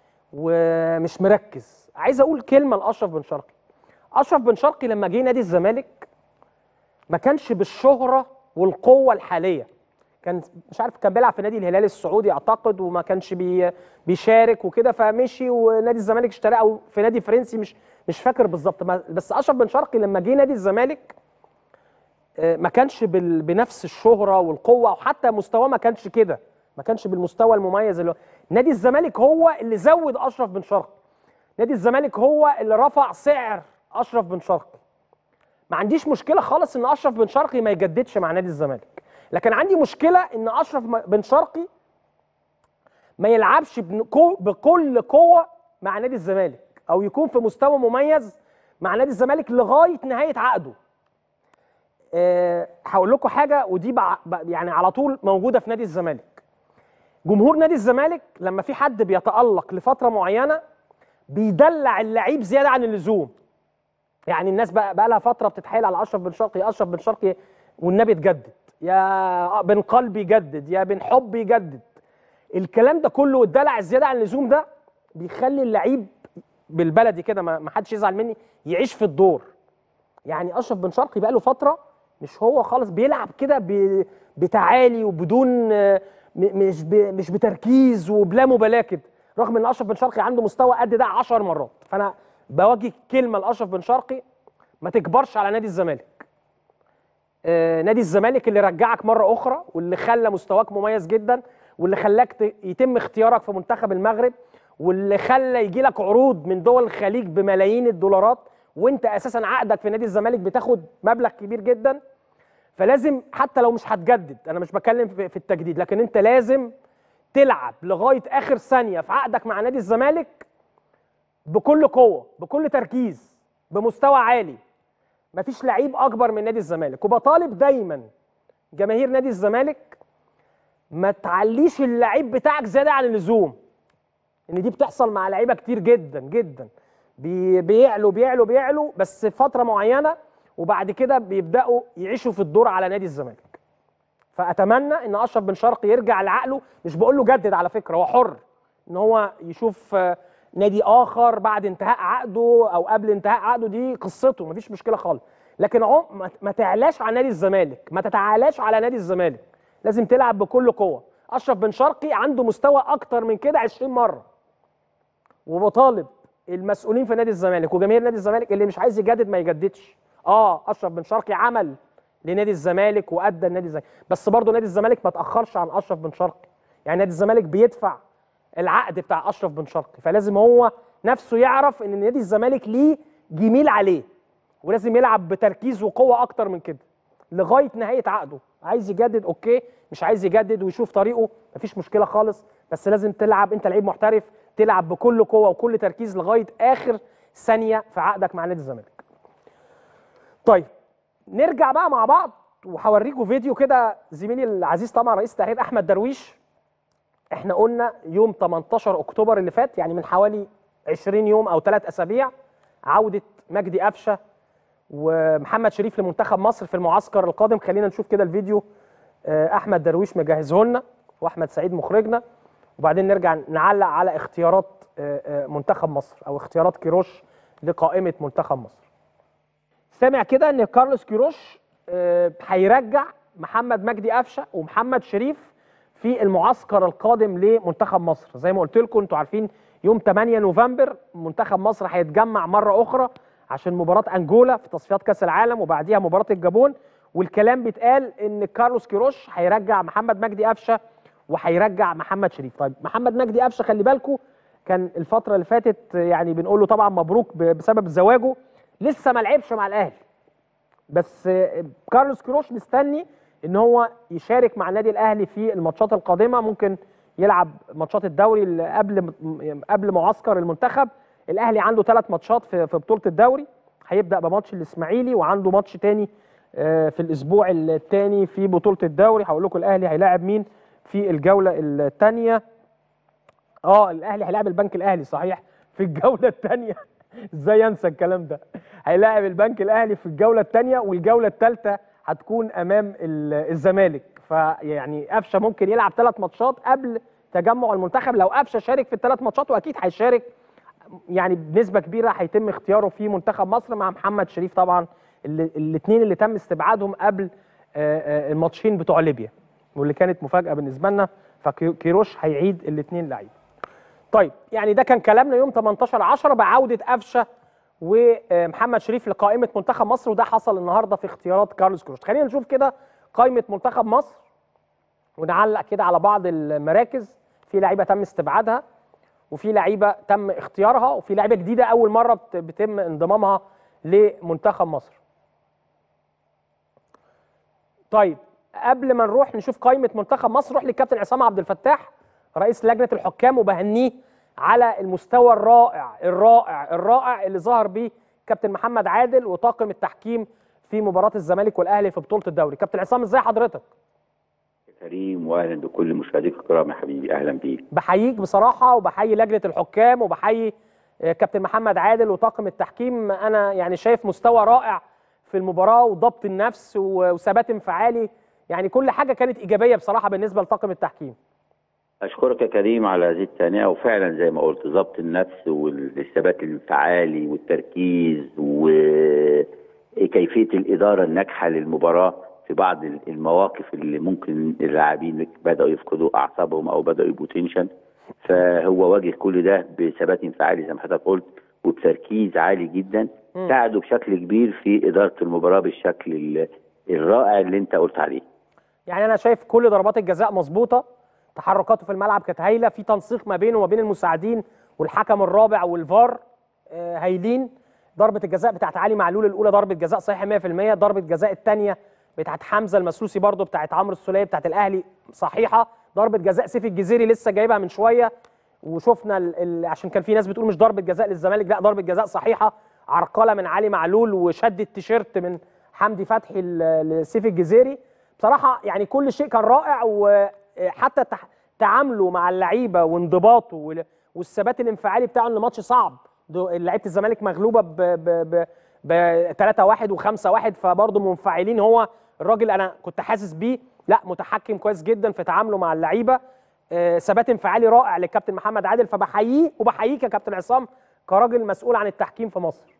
ومش مركز عايز اقول كلمه لاشرف بن شرقي اشرف بن شرقي لما جه نادي الزمالك ما كانش بالشهره والقوه الحاليه كان مش عارف كان بيلعب في نادي الهلال السعودي اعتقد وما كانش بي بيشارك وكده فمشي ونادي الزمالك اشتراه او في نادي فرنسي مش مش فاكر بالظبط ما- بس اشرف بن شرقي لما جه نادي الزمالك آه، ما كانش بال- بنفس الشهره والقوه وحتى مستواه ما كانش كده ما كانش بالمستوى المميز اللي هو نادي الزمالك هو اللي زود اشرف بن شرقي نادي الزمالك هو اللي رفع سعر اشرف بن شرقي ما عنديش مشكله خالص ان اشرف بن شرقي ما يجددش مع نادي الزمالك لكن عندي مشكله ان اشرف م- بن شرقي ما يلعبش بن- كو- بكل قوه مع نادي الزمالك او يكون في مستوى مميز مع نادي الزمالك لغايه نهايه عقده أه هقول لكم حاجه ودي بع... ب- يعني على طول موجوده في نادي الزمالك جمهور نادي الزمالك لما في حد بيتالق لفتره معينه بيدلع اللعيب زياده عن اللزوم يعني الناس بقى, بقى لها فتره بتتحايل على اشرف بن شرقي اشرف بن شرقي والنبي تجدد يا بن قلبي يجدد يا بن حب يجدد الكلام ده كله والدلع الزياده عن اللزوم ده بيخلي اللعيب بالبلدي كده ما ما حدش يزعل مني يعيش في الدور يعني اشرف بن شرقي بقى له فتره مش هو خالص بيلعب كده ب- بتعالي وبدون آه، م- مش ب- مش بتركيز وبلا مبالاه كده رغم ان اشرف بن شرقي عنده مستوى قد ده 10 مرات فانا بواجه كلمه لاشرف بن شرقي ما تكبرش على نادي الزمالك آه، نادي الزمالك اللي رجعك مره اخرى واللي خلى مستواك مميز جدا واللي خلاك ت- يتم اختيارك في منتخب المغرب واللي خلى يجي لك عروض من دول الخليج بملايين الدولارات وانت اساسا عقدك في نادي الزمالك بتاخد مبلغ كبير جدا فلازم حتى لو مش هتجدد انا مش بتكلم في في التجديد لكن انت لازم تلعب لغايه اخر ثانيه في عقدك مع نادي الزمالك بكل قوه بكل تركيز بمستوى عالي مفيش لعيب اكبر من نادي الزمالك وبطالب دايما جماهير نادي الزمالك ما تعليش اللعيب بتاعك زياده عن اللزوم ان دي بتحصل مع لعيبه كتير جدا جدا بي- بيعلوا بيعلوا بيعلوا بس فتره معينه وبعد كده بيبداوا يعيشوا في الدور على نادي الزمالك فاتمنى ان اشرف بن شرقي يرجع لعقله مش بقول له جدد على فكره هو حر ان هو يشوف آه، نادي اخر بعد انتهاء عقده او قبل انتهاء عقده دي قصته مفيش مشكله خالص لكن عم ما- ما تعلاش على نادي الزمالك ما تتعالاش على نادي الزمالك لازم تلعب بكل قوه اشرف بن شرقي عنده مستوى اكتر من كده 20 مره وبطالب المسؤولين في نادي الزمالك وجماهير نادي الزمالك اللي مش عايز يجدد ما يجددش اه اشرف بن شرقي عمل لنادي الزمالك وادى لنادي الزمالك بس برضه نادي الزمالك ما تاخرش عن اشرف بن شرقي يعني نادي الزمالك بيدفع العقد بتاع اشرف بن شرقي فلازم هو نفسه يعرف ان نادي الزمالك ليه جميل عليه ولازم يلعب بتركيز وقوه اكتر من كده لغايه نهايه عقده عايز يجدد اوكي مش عايز يجدد ويشوف طريقه مفيش مشكله خالص بس لازم تلعب انت لعيب محترف تلعب بكل قوه وكل تركيز لغايه اخر ثانيه في عقدك مع نادي الزمالك طيب نرجع بقى مع بعض وهوريكم فيديو كده زميلي العزيز طبعا رئيس التحرير احمد درويش احنا قلنا يوم 18 اكتوبر اللي فات يعني من حوالي 20 يوم او ثلاث اسابيع عوده مجدي قفشه ومحمد شريف لمنتخب مصر في المعسكر القادم خلينا نشوف كده الفيديو آه، احمد درويش مجهزه لنا واحمد سعيد مخرجنا وبعدين نرجع نعلق على اختيارات آه، آه، منتخب مصر او اختيارات كيروش لقائمه منتخب مصر سامع كده ان كارلوس كيروش آه، هيرجع محمد مجدي قفشه ومحمد شريف في المعسكر القادم لمنتخب مصر زي ما قلت لكم انتوا عارفين يوم 8 نوفمبر منتخب مصر هيتجمع مره اخرى عشان مباراه انجولا في تصفيات كاس العالم وبعديها مباراه الجابون والكلام بيتقال ان كارلوس كيروش هيرجع محمد مجدي قفشه وهيرجع محمد شريف طيب محمد مجدي قفشه خلي بالكم كان الفتره اللي فاتت يعني بنقول له طبعا مبروك ب- بسبب زواجه لسه ما لعبش مع الاهلي بس آه، كارلوس كروش مستني ان هو يشارك مع النادي الاهلي في الماتشات القادمه ممكن يلعب ماتشات الدوري اللي قبل قبل معسكر المنتخب الاهلي عنده ثلاث ماتشات في في بطوله الدوري هيبدا بماتش الاسماعيلي وعنده ماتش تاني آه، في الاسبوع الثاني في بطوله الدوري هقول لكم الاهلي هيلاعب مين في الجوله الثانيه اه الاهلي هيلاعب البنك الاهلي صحيح في الجوله الثانيه ازاي انسى الكلام ده هيلاعب البنك الاهلي في الجوله الثانيه والجوله الثالثه هتكون امام ال- الزمالك فيعني قفشه ممكن يلعب ثلاث ماتشات قبل تجمع المنتخب لو قفشه شارك في الثلاث ماتشات واكيد هيشارك يعني بنسبه كبيره هيتم اختياره في منتخب مصر مع محمد شريف طبعا الاثنين اللي تم استبعادهم قبل آه، آه، الماتشين بتوع ليبيا واللي كانت مفاجاه بالنسبه لنا فكيروش هيعيد الاثنين لعيبه طيب يعني ده كان كلامنا يوم 18 10 بعوده قفشه ومحمد شريف لقائمه منتخب مصر وده حصل النهارده في اختيارات كارلوس كروش خلينا نشوف كده قائمه منتخب مصر ونعلق كده على بعض المراكز في لعيبه تم استبعادها وفي لعيبه تم اختيارها وفي لعيبه جديده اول مره بت- بيتم انضمامها لمنتخب مصر طيب قبل ما نروح نشوف قائمه منتخب مصر نروح للكابتن عصام عبد الفتاح رئيس لجنه الحكام وبهنيه على المستوى الرائع الرائع الرائع اللي ظهر بيه كابتن محمد عادل وطاقم التحكيم في مباراه الزمالك والاهلي في بطوله الدوري كابتن عصام ازاي حضرتك كريم واهلا بكل مشاهديك الكرام يا حبيبي اهلا بيك بحييك بصراحه وبحيي لجنه الحكام وبحيي آه، كابتن محمد عادل وطاقم التحكيم انا يعني شايف مستوى رائع في المباراه وضبط النفس و- وثبات انفعالي يعني كل حاجه كانت ايجابيه بصراحه بالنسبه لطاقم التحكيم اشكرك يا كريم على هذه التهنئه وفعلا زي ما قلت ضبط النفس والثبات الانفعالي والتركيز وكيفيه الاداره الناجحه للمباراه في بعض المواقف اللي ممكن اللاعبين بداوا يفقدوا اعصابهم او بداوا يبقوا تنشن فهو واجه كل ده بثبات انفعالي زي ما حضرتك قلت وبتركيز عالي جدا مم. ساعدوا بشكل كبير في اداره المباراه بالشكل ال- الرائع اللي انت قلت عليه يعني انا شايف كل ضربات الجزاء مظبوطه تحركاته في الملعب كانت هايله في تنسيق ما بينه وما بين المساعدين والحكم الرابع والفار آه، هايلين ضربه الجزاء بتاعت علي معلول الاولى ضربه جزاء صحيحه 100% ضربه جزاء الثانيه بتاعت حمزه المسلوسي برضو بتاعت عمرو السوليه بتاعت الاهلي صحيحه ضربه جزاء سيف الجزيري لسه جايبها من شويه وشفنا ال ال عشان كان في ناس بتقول مش ضربه جزاء للزمالك لا ضربه جزاء صحيحه عرقله من علي معلول وشد التيشيرت من حمدي فتحي ل- لسيف الجزيري بصراحه يعني كل شيء كان رائع وحتى تح- تعامله مع اللعيبه وانضباطه وال- والثبات الانفعالي بتاعه ان ماتش صعب دو- لعيبه الزمالك مغلوبه ب ب ب ب 3 1 و5 1 فبرضه منفعلين هو الراجل انا كنت حاسس بيه لا متحكم كويس جدا في تعامله مع اللعيبه آه، ثبات انفعالي رائع للكابتن محمد عادل فبحييه وبحييك يا كابتن عصام كراجل مسؤول عن التحكيم في مصر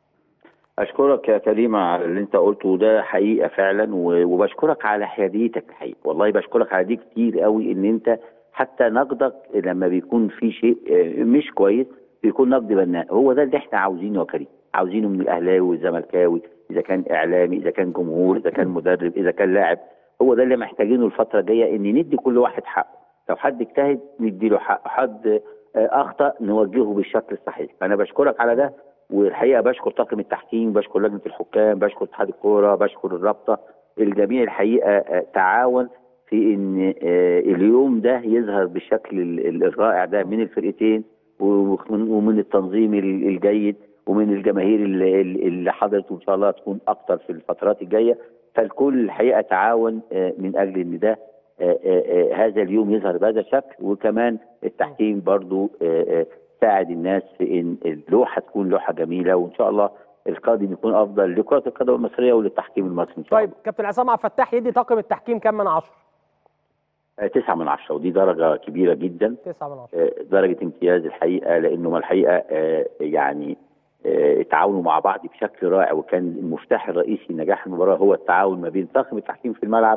اشكرك يا كريم على اللي انت قلته وده حقيقه فعلا و- وبشكرك على حياديتك الحقيقه والله بشكرك على دي كتير قوي ان انت حتى نقدك لما بيكون في شيء آه، مش كويس بيكون نقد بناء هو ده اللي احنا عاوزينه يا كريم عاوزينه من الاهلاوي والزملكاوي اذا كان اعلامي اذا كان جمهور اذا كان مدرب اذا كان لاعب هو ده اللي محتاجينه الفتره الجايه ان ندي كل واحد حقه لو حد اجتهد نديله حقه حد آه، اخطا نوجهه بالشكل الصحيح فانا بشكرك على ده والحقيقه بشكر طاقم التحكيم بشكر لجنه الحكام بشكر اتحاد الكوره بشكر الرابطه الجميع الحقيقه آه، تعاون في ان آه، اليوم ده يظهر بالشكل ال- ال- الرائع ده من الفرقتين ومن ومن التنظيم ال- الجيد ومن الجماهير اللي, اللي حضرت وان شاء الله تكون اكتر في الفترات الجايه فالكل الحقيقه تعاون آه، من اجل ان ده آه، آه، آه، هذا اليوم يظهر بهذا الشكل وكمان التحكيم برضو آه، آه، ساعد الناس في ان اللوحه تكون لوحه جميله وان شاء الله القادم يكون افضل لكره القدم المصريه وللتحكيم المصري ان شاء طيب كابتن عصام عبد الفتاح يدي طاقم التحكيم كام من عشرة؟ الله آه، تسعة من عشرة ودي درجه كبيره جدا تسعة من عشرة آه، درجه امتياز الحقيقه لانهم الحقيقه آه، يعني آه، تعاونوا مع بعض بشكل رائع وكان المفتاح الرئيسي لنجاح المباراه هو التعاون ما بين طاقم التحكيم في الملعب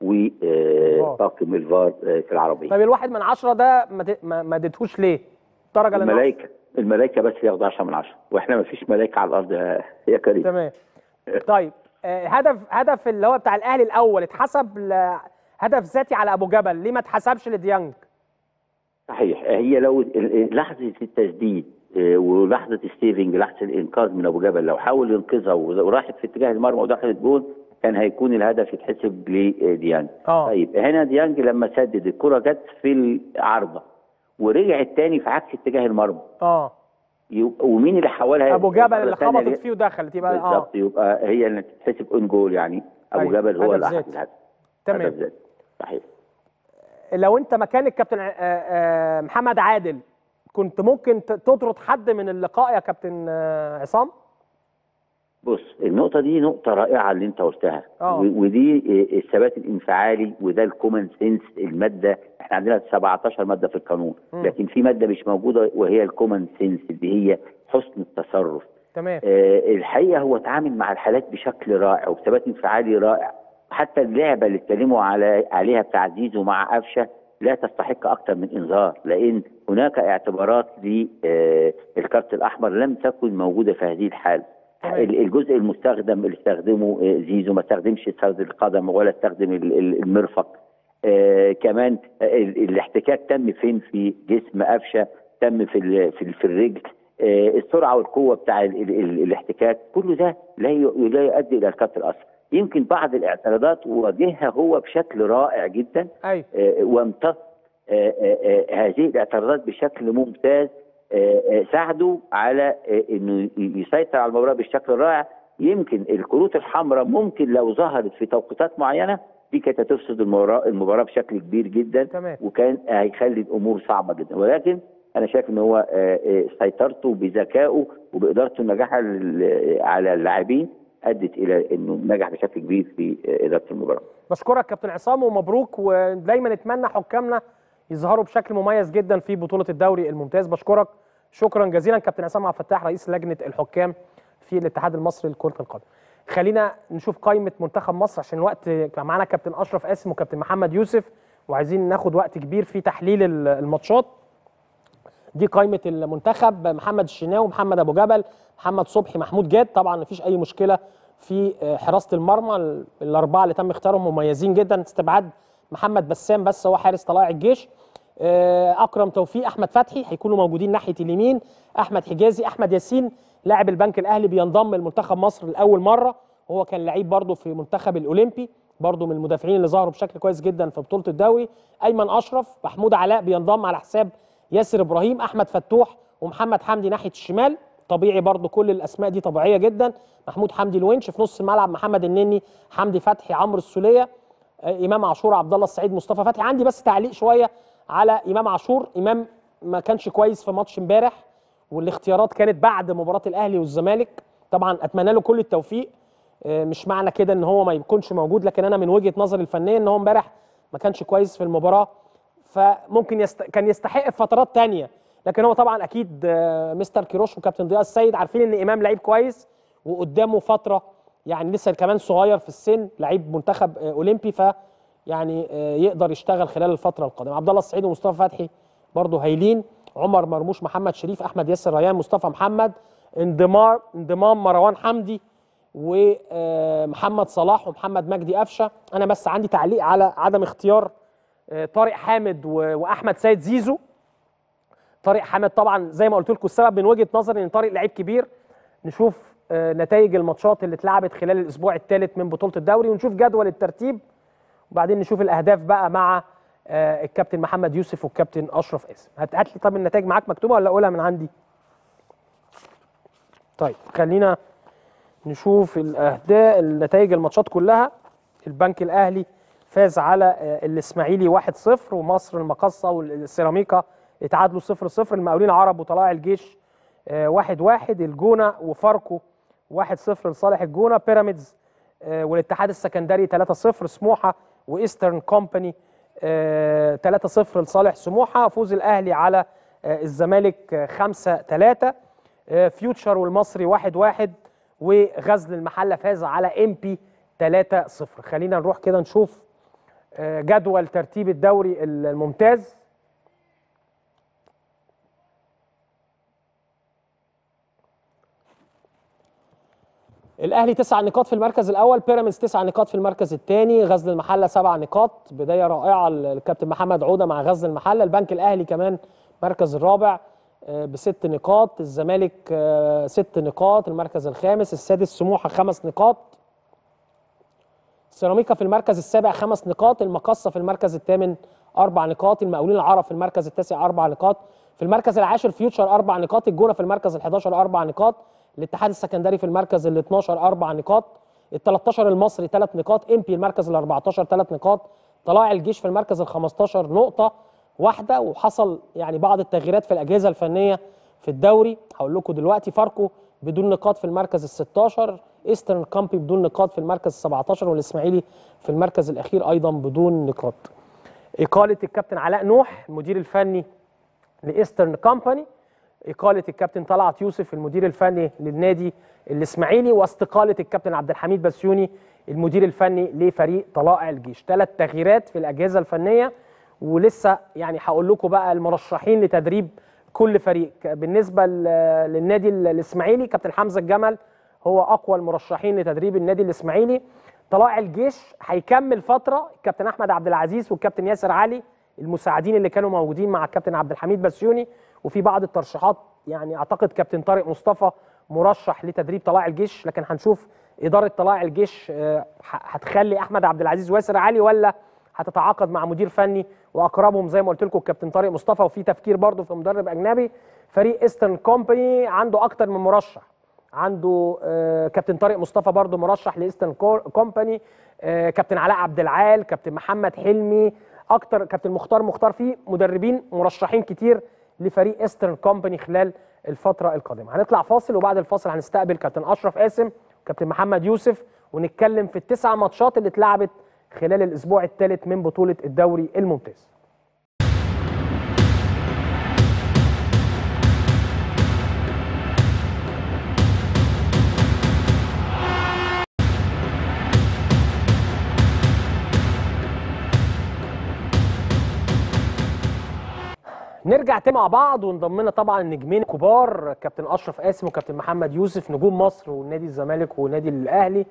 وطاقم الفار آه، في العربيه طيب الواحد من عشرة ده ما ت- ما ما اديتهوش ليه؟ درجة للنقص الملائكه الملائكه بس ياخدوا 10 من 10 واحنا ما فيش ملائكه على الارض يا- يا كريم تمام طيب آه، هدف هدف اللي هو بتاع الاهلي الاول اتحسب ل- هدف ذاتي على ابو جبل ليه ما اتحسبش لديانج؟ صحيح هي لو ال- لحظه التسديد آه، ولحظه السيفنج لحظه الانقاذ من ابو جبل لو حاول ينقذها و- وراحت في اتجاه المرمى ودخلت جول كان هيكون الهدف يتحسب لديانج اه طيب هنا ديانج لما سدد الكره جت في العارضه ورجعت تاني في عكس اتجاه المرمى اه يبقى- ومين اللي حولها ابو جبل مرة اللي تانية خبطت فيه ودخلت يبقى اه بالظبط يبقى هي اللي تتحسب اون جول يعني ابو أيوة، جبل هو هدف اللي احرز ذاتي. الهدف تمام هدف ذاتي. صحيح لو انت مكان الكابتن ع- آه، آه، محمد عادل كنت ممكن ت- تطرد حد من اللقاء يا كابتن آه، عصام بص النقطة دي نقطة رائعة اللي أنت قلتها آه. و- ودي إيه، الثبات الانفعالي وده الكومن سنس المادة احنا عندنا 17 مادة في القانون مم. لكن في مادة مش موجودة وهي الكومن سنس اللي هي حسن التصرف تمام آه، الحقيقه هو اتعامل مع الحالات بشكل رائع وبثبات انفعالي رائع حتى اللعبه اللي اتكلموا على عليها بتاع زيزو مع قفشه لا تستحق اكثر من انذار لان هناك اعتبارات للكارت الاحمر لم تكن موجوده في هذه الحاله تمام. ال- الجزء المستخدم اللي استخدمه آه، زيزو ما استخدمش استخدم القدم ولا استخدم ال- ال- المرفق آه كمان آه، ال- الاحتكاك تم فين في جسم قفشه تم في ال- في, ال- في الرجل آه، السرعه والقوه بتاع ال ال ال الاحتكاك كل ده لا ي- لا يؤدي الى الكارت الاصفر يمكن بعض الاعتراضات واجهها هو بشكل رائع جدا ايوه آه، وامتص آه، آه، آه، هذه الاعتراضات بشكل ممتاز آه، آه، ساعده على آه، انه ي- يسيطر على المباراه بالشكل الرائع يمكن الكروت الحمراء ممكن لو ظهرت في توقيتات معينه دي كانت هتفسد المباراه المباراه بشكل كبير جدا تمام وكان هيخلي الامور صعبه جدا ولكن انا شايف ان هو آه، آه، سيطرته بذكائه وبادارته الناجحه لل- على اللاعبين ادت الى انه نجح بشكل كبير في آه، اداره المباراه بشكرك كابتن عصام ومبروك ودايما نتمنى حكامنا يظهروا بشكل مميز جدا في بطوله الدوري الممتاز بشكرك شكرا جزيلا كابتن عصام عبد الفتاح رئيس لجنه الحكام في الاتحاد المصري لكره القدم خلينا نشوف قائمه منتخب مصر عشان الوقت كان معانا كابتن اشرف قاسم وكابتن محمد يوسف وعايزين ناخد وقت كبير في تحليل ال- الماتشات دي قائمه المنتخب محمد الشناوي محمد ابو جبل محمد صبحي محمود جاد طبعا مفيش اي مشكله في آه، حراسه المرمى ال- الاربعه اللي تم اختيارهم مميزين جدا استبعاد محمد بسام بس هو حارس طلائع الجيش آه، اكرم توفيق احمد فتحي هيكونوا موجودين ناحيه اليمين احمد حجازي احمد ياسين لاعب البنك الاهلي بينضم لمنتخب مصر لاول مره وهو كان لعيب برضه في منتخب الاولمبي برضه من المدافعين اللي ظهروا بشكل كويس جدا في بطوله الدوري ايمن اشرف محمود علاء بينضم على حساب ياسر ابراهيم احمد فتوح ومحمد حمدي ناحيه الشمال طبيعي برضو كل الاسماء دي طبيعيه جدا محمود حمدي الونش في نص الملعب محمد النني حمدي فتحي عمرو السوليه آه، امام عاشور عبد الله السعيد مصطفى فتحي عندي بس تعليق شويه على امام عاشور امام ما كانش كويس في ماتش امبارح والاختيارات كانت بعد مباراه الاهلي والزمالك طبعا اتمنى له كل التوفيق آه، مش معنى كده ان هو ما يكونش موجود لكن انا من وجهه نظري الفنيه ان هو امبارح ما كانش كويس في المباراه فممكن يست... كان يستحق في فترات تانية لكن هو طبعا اكيد آه، مستر كيروش وكابتن ضياء السيد عارفين ان امام لعيب كويس وقدامه فتره يعني لسه كمان صغير في السن لعيب منتخب آه، اولمبي ف يعني آه، يقدر يشتغل خلال الفتره القادمه عبد الله السعيد ومصطفى فتحي برضه هايلين عمر مرموش محمد شريف احمد ياسر ريان مصطفى محمد انضمام انضمام مروان حمدي ومحمد صلاح ومحمد مجدي قفشه انا بس عندي تعليق على عدم اختيار آه، طارق حامد و- واحمد سيد زيزو طارق حامد طبعا زي ما قلت لكم السبب من وجهه نظري ان طارق لعيب كبير نشوف آه، نتائج الماتشات اللي اتلعبت خلال الاسبوع الثالث من بطوله الدوري ونشوف جدول الترتيب وبعدين نشوف الاهداف بقى مع آه، الكابتن محمد يوسف والكابتن اشرف قاسم هات هات لي طب النتائج معاك مكتوبه ولا اقولها من عندي طيب خلينا نشوف الاهداف النتائج الماتشات كلها البنك الاهلي فاز على آه، الاسماعيلي 1-0 ومصر المقصه والسيراميكا اتعادلوا 0-0 المقاولين العرب وطلائع الجيش 1-1 الجونه وفاركو 1-0 لصالح الجونه بيراميدز آه، والاتحاد السكندري 3-0 سموحه وايسترن كومباني 3-0 لصالح سموحه فوز الاهلي على آه، الزمالك 5-3 فيوتشر والمصري 1-1 وغزل المحله فاز على ام بي 3-0 خلينا نروح كده نشوف آه، جدول ترتيب الدوري الممتاز الاهلي تسع نقاط في المركز الاول بيراميدز تسع نقاط في المركز الثاني غزل المحله سبع نقاط بدايه رائعه الكابتن محمد عوده مع غزل المحله البنك الاهلي كمان مركز الرابع آه، بست نقاط الزمالك آه، ست نقاط المركز الخامس السادس سموحه خمس نقاط سيراميكا في المركز السابع خمس نقاط المقصه في المركز الثامن اربع نقاط المقاولين العرب في المركز التاسع اربع نقاط في المركز العاشر فيوتشر اربع نقاط الجونه في المركز ال11 اربع نقاط الاتحاد السكندري في المركز ال12 اربع نقاط ال13 المصري ثلاث نقاط امبي المركز ال14 ثلاث نقاط طلائع الجيش في المركز ال15 نقطه واحده وحصل يعني بعض التغييرات في الاجهزه الفنيه في الدوري هقول لكم دلوقتي فاركو بدون نقاط في المركز ال16 ايسترن كامبي بدون نقاط في المركز ال17 والاسماعيلي في المركز الاخير ايضا بدون نقاط اقاله الكابتن علاء نوح المدير الفني لايسترن كامباني اقاله الكابتن طلعت يوسف المدير الفني للنادي الاسماعيلي واستقاله الكابتن عبد الحميد بسيوني المدير الفني لفريق طلائع الجيش ثلاث تغييرات في الاجهزه الفنيه ولسه يعني هقول لكم بقى المرشحين لتدريب كل فريق بالنسبه ل- للنادي الاسماعيلي كابتن حمزه الجمل هو اقوى المرشحين لتدريب النادي الاسماعيلي طلائع الجيش هيكمل فتره الكابتن احمد عبد العزيز والكابتن ياسر علي المساعدين اللي كانوا موجودين مع الكابتن عبد الحميد بسيوني وفي بعض الترشيحات يعني اعتقد كابتن طارق مصطفى مرشح لتدريب طلائع الجيش لكن هنشوف اداره طلائع الجيش آه، ه- هتخلي احمد عبد العزيز وياسر علي ولا هتتعاقد مع مدير فني واقربهم زي ما قلت لكم الكابتن طارق مصطفى وفي تفكير برضه في مدرب اجنبي فريق ايسترن كومباني عنده اكتر من مرشح عنده آه، كابتن طارق مصطفى برضه مرشح لايسترن كور- كومباني آه، كابتن علاء عبد العال كابتن محمد حلمي اكتر كابتن مختار مختار في مدربين مرشحين كتير لفريق ايسترن كومباني خلال الفتره القادمه هنطلع فاصل وبعد الفاصل هنستقبل كابتن اشرف قاسم وكابتن محمد يوسف ونتكلم في التسع ماتشات اللي اتلعبت خلال الاسبوع الثالث من بطوله الدوري الممتاز نرجع تاني مع بعض وانضم لنا طبعا النجمين الكبار كابتن اشرف قاسم وكابتن محمد يوسف نجوم مصر ونادي الزمالك ونادي الاهلي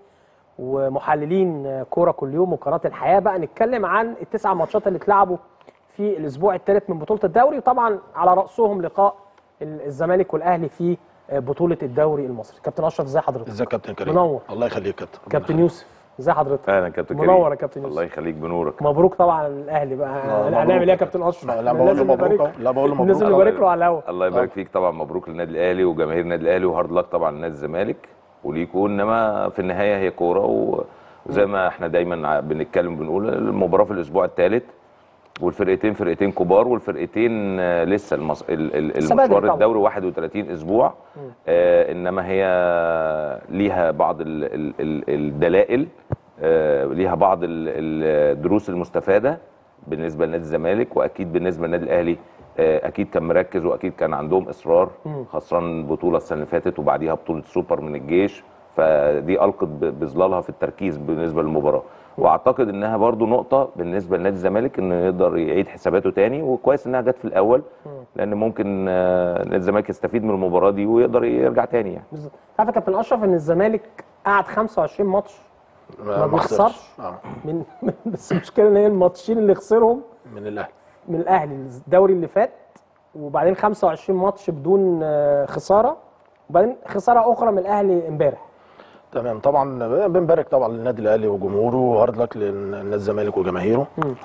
ومحللين كوره كل يوم وقناه الحياه بقى نتكلم عن التسع ماتشات اللي اتلعبوا في الاسبوع الثالث من بطوله الدوري وطبعا على راسهم لقاء الزمالك والاهلي في بطوله الدوري المصري كابتن اشرف ازي حضرتك ازيك يا كابتن كريم منور. الله يخليك يا كابتن ربنا كابتن يخليك. يوسف ازي حضرتك اهلا كابتن كريم منور يا كابتن الله يوسف يخليك بنورك مبروك طبعا الاهلي بقى مبروك. هنعمل ايه يا كابتن اشرف لا لا بقول له لازم مبروك نبارك- أهو. لا بقول له مبروك لازم الله نبارك له على الهوا الله يبارك آه. فيك طبعا مبروك للنادي الاهلي وجماهير النادي الاهلي وهارد لك طبعا لنادي الزمالك وليكوا انما في النهايه هي كوره و- وزي ما احنا دايما ع- بنتكلم بنقول المباراه في الاسبوع الثالث والفرقتين فرقتين كبار والفرقتين آه، لسه المص... ال- ال- لسه بدري المشوار طبعا. الدوري 31 اسبوع آه انما هي ليها بعض ال... ال... ال... الدلائل آه ليها بعض ال... ال- الدروس المستفاده بالنسبه لنادي الزمالك واكيد بالنسبه للنادي الاهلي آه، اكيد كان مركز واكيد كان عندهم اصرار خسران بطوله السنه اللي فاتت وبعديها بطوله سوبر من الجيش فدي القت ب- بظلالها في التركيز بالنسبه للمباراه واعتقد انها برضو نقطه بالنسبه لنادي الزمالك انه يقدر يعيد حساباته تاني وكويس انها جت في الاول لان ممكن آه، نادي الزمالك يستفيد من المباراه دي ويقدر يرجع تاني يعني بالظبط عارف يا كابتن اشرف ان الزمالك قعد 25 ماتش ما بيخسرش. آه. من بس المشكله ان هي الماتشين اللي خسرهم من الاهلي من الاهلي الدوري اللي فات وبعدين 25 ماتش بدون آه، خساره وبعدين خساره اخرى من الاهلي امبارح تمام طبعا بنبارك طبعا للنادي الاهلي وجمهوره وهارد لك للنادي الزمالك وجماهيره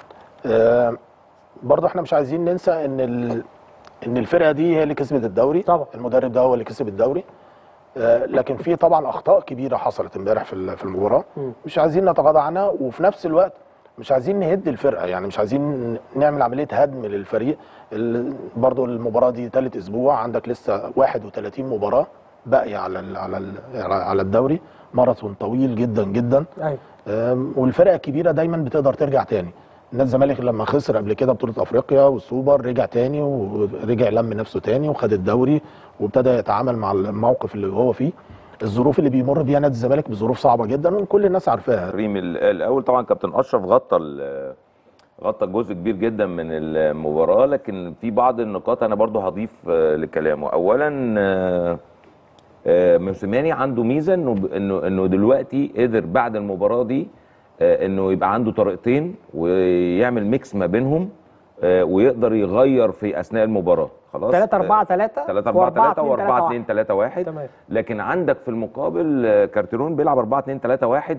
آه برضه احنا مش عايزين ننسى ان ال... ان الفرقه دي هي اللي كسبت الدوري طبعا. المدرب ده هو اللي كسب الدوري آه لكن في طبعا اخطاء كبيره حصلت امبارح في ال- في المباراه مش عايزين نتغاضى عنها وفي نفس الوقت مش عايزين نهد الفرقه يعني مش عايزين نعمل عمليه هدم للفريق ال- برضه المباراه دي ثالث اسبوع عندك لسه 31 مباراه باقيه على ال على ال على الدوري ماراثون طويل جدا جدا ايوه أم، والفرق الكبيره دايما بتقدر ترجع تاني النادي الزمالك لما خسر قبل كده بطوله افريقيا والسوبر رجع تاني ورجع لم نفسه تاني وخد الدوري وابتدى يتعامل مع الموقف اللي هو فيه الظروف اللي بيمر بيها نادي الزمالك بظروف صعبه جدا وكل الناس عارفاها ريم ال- الاول طبعا كابتن اشرف غطى ال- غطى جزء كبير جدا من المباراه لكن في بعض النقاط انا برضو هضيف آه، لكلامه اولا آه، آه، موسيماني عنده ميزه انه ب- انه انه دلوقتي قدر بعد المباراه دي آه، انه يبقى عنده طريقتين ويعمل ميكس ما بينهم آه، ويقدر يغير في اثناء المباراه خلاص 3 4 3 3 4 3 و 4 2 3 1 تمام. لكن عندك في المقابل آه، كارتيرون بيلعب 4 2 3 1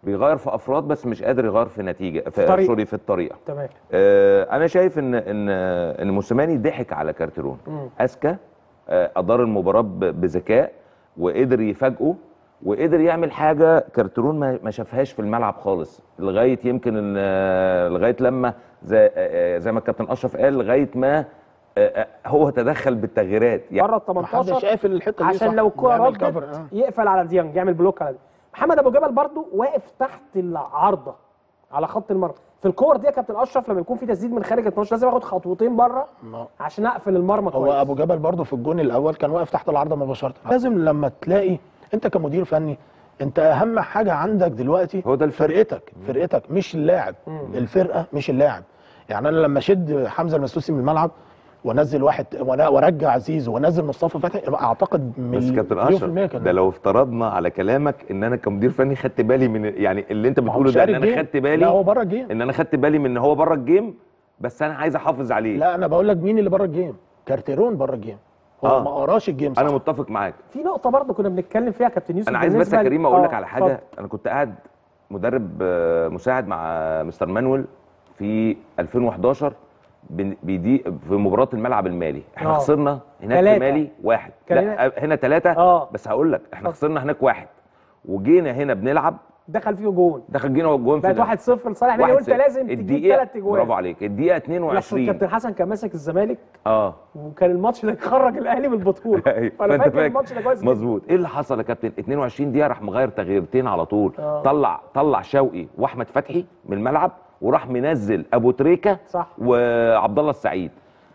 بيغير في افراد بس مش قادر يغير في نتيجه في طريقة. سوري في الطريقه تمام آه، انا شايف ان ان ان موسيماني ضحك على كارتيرون مم. اذكى آه، ادار المباراه ب- بذكاء وقدر يفاجئه وقدر يعمل حاجه كارتيرون ما ما شافهاش في الملعب خالص لغايه يمكن ان آه، لغايه لما زي, آه، آه، زي ما الكابتن اشرف قال لغايه ما آه، آه، هو تدخل بالتغييرات يعني بره ال محدش 18 قافل الحته دي عشان صح. لو الكوره بيعمل ردت كفر، آه. يقفل على ديانج يعمل بلوك على دي محمد ابو جبل برضو واقف تحت العارضه على خط المرمى في الكور دي يا كابتن اشرف لما يكون في تسديد من خارج ال 12 لازم اخد خطوتين بره ما- عشان اقفل المرمى كويس هو ابو جبل برضه في الجون الاول كان واقف تحت العارضه مباشره لازم لما تلاقي انت كمدير فني انت اهم حاجه عندك دلوقتي هو ده الفرق. فرقتك فرقتك مش اللاعب الفرقه مش اللاعب يعني انا لما اشد حمزه المسوسي من الملعب وانزل واحد وأنا- وارجع زيزو وانزل مصطفى فتحي اعتقد بس كابتن مليون في اشرف المية كان ده لو افترضنا على كلامك ان انا كمدير فني خدت بالي من يعني اللي انت ما هو بتقوله مش ده ان قاري انا الجيم. خدت بالي لا هو بره الجيم ان انا خدت بالي من ان هو بره الجيم بس انا عايز احافظ عليه لا انا بقول لك مين اللي بره الجيم كارتيرون بره الجيم هو آه. ما قراش الجيم صح انا متفق معاك في نقطه برضو كنا بنتكلم فيها يا كابتن يوسف انا عايز بس بالنسبة يا ل- كريم اقول لك آه، على حاجه اتفضل. انا كنت قاعد مدرب آه، مساعد مع مستر مانويل في 2011 بن- بيدي في مباراه الملعب المالي احنا آه. خسرنا هناك تلاتة. في مالي واحد كان لا آه، هنا ثلاثه آه. بس هقول لك احنا اتفضل. خسرنا هناك واحد وجينا هنا بنلعب دخل فيه جون دخل جينا جون في بقت 1 0 لصالح مالي قلت لازم تجيب ثلاث اجوان برافو عليك الدقيقه لحظة 22 كابتن حسن كان ماسك الزمالك اه وكان الماتش ده خرج الاهلي من البطوله أيوة. فانا فأنت فاكر الماتش ده كويس جدا. مظبوط ايه اللي حصل يا كابتن 22 دقيقه راح مغير تغييرتين على طول آه. طلع طلع شوقي واحمد فتحي من الملعب وراح منزل ابو تريكه صح. وعبد الله السعيد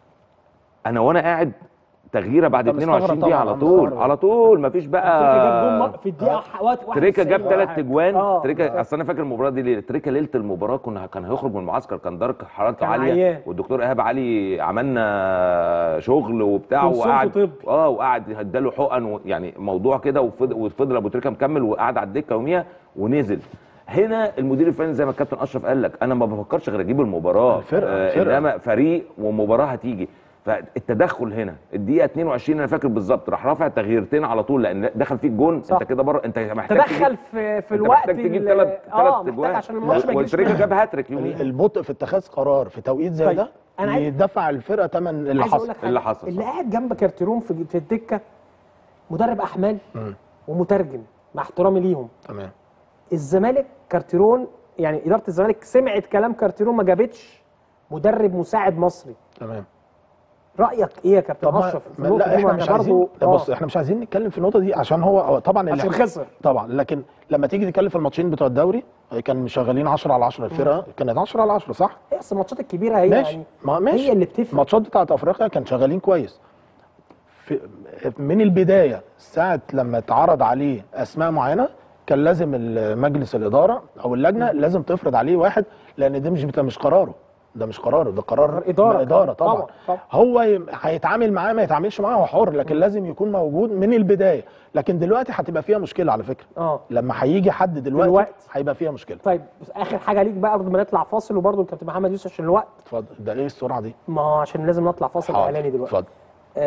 انا وانا قاعد تغييره بعد أنت 22 مستغرب دقيقه طبعاً، على طول مستغرب. على طول مفيش تريكا جاب جون بقى مر- في الدقيقه ح- وقت واحد تريكا جاب وتسعين. ثلاث اجوان آه. تريكا اصل انا فاكر المباراه دي ليه تريكا ليله المباراه كنا كان هيخرج من المعسكر كان درجه حرارته كان عاليه عيان. والدكتور ايهاب علي عملنا شغل وبتاع كونسلت وقعد طبي. اه وقعد اداله حقن و- يعني موضوع كده وفض- وفضل ابو تريكه مكمل وقعد على الدكه يوميها ونزل هنا المدير الفني زي ما الكابتن اشرف قال لك انا ما بفكرش غير اجيب المباراه الفرقة، آه الفرقة. انما فريق ومباراه هتيجي فالتدخل هنا الدقيقه 22 انا فاكر بالظبط راح رافع تغييرتين على طول لان دخل فيك جون صح. انت كده بره انت محتاج تجيب- تدخل في في انت الوقت محتاج تجيب ال- ثلاث اه ثلاث محتاج اجوان عشان الماتش ما يجيش وتريكا منك. جاب هاتريك يوميها البطء في اتخاذ قرار في توقيت زي طيب، ده أنا عايز- يدفع الفرقه ثمن اللي عايز اقول حصل لك حاجه اللي حصل، اللي صح. قاعد جنب كارتيرون في في الدكه مدرب احمال مم. ومترجم مع احترامي ليهم تمام الزمالك كارتيرون يعني اداره الزمالك سمعت كلام كارتيرون ما جابتش مدرب مساعد مصري تمام رايك ايه يا كابتن طب ما اشرف في ما- النقطة لا دي؟ احنا ما مش إحنا عايزين برضو- لا آه. بص احنا مش عايزين نتكلم في النقطه دي عشان هو هو طبعا اللي عشان إحنا- خسر. طبعا لكن لما تيجي تتكلم في الماتشين بتوع الدوري كان مشغلين 10 على 10 الفرقه كانت 10 على 10 صح هي اصل الماتشات الكبيره هي ماشي يعني ما ماشي هي اللي بتفرق الماتشات بتاعت افريقيا كان شغالين كويس في من البدايه ساعه لما اتعرض عليه اسماء معينه كان لازم مجلس الاداره او اللجنه لازم تفرض عليه واحد لان ده مش بتا- مش قراره ده مش قراره ده قرار قرار إدارة. اداره طبعا, طبعاً، طبعاً. هو ي- هيتعامل معاه ما يتعاملش معاه هو حر لكن لازم يكون موجود من البدايه لكن دلوقتي هتبقى فيها مشكله على فكره اه لما هيجي حد دلوقتي, دلوقتي. هيبقى فيها مشكله طيب بس اخر حاجه ليك بقى قبل ما نطلع فاصل وبرضه الكابتن محمد يوسف عشان الوقت اتفضل ده ايه السرعه دي ما هو عشان لازم نطلع فاصل حاضر. اعلاني دلوقتي اتفضل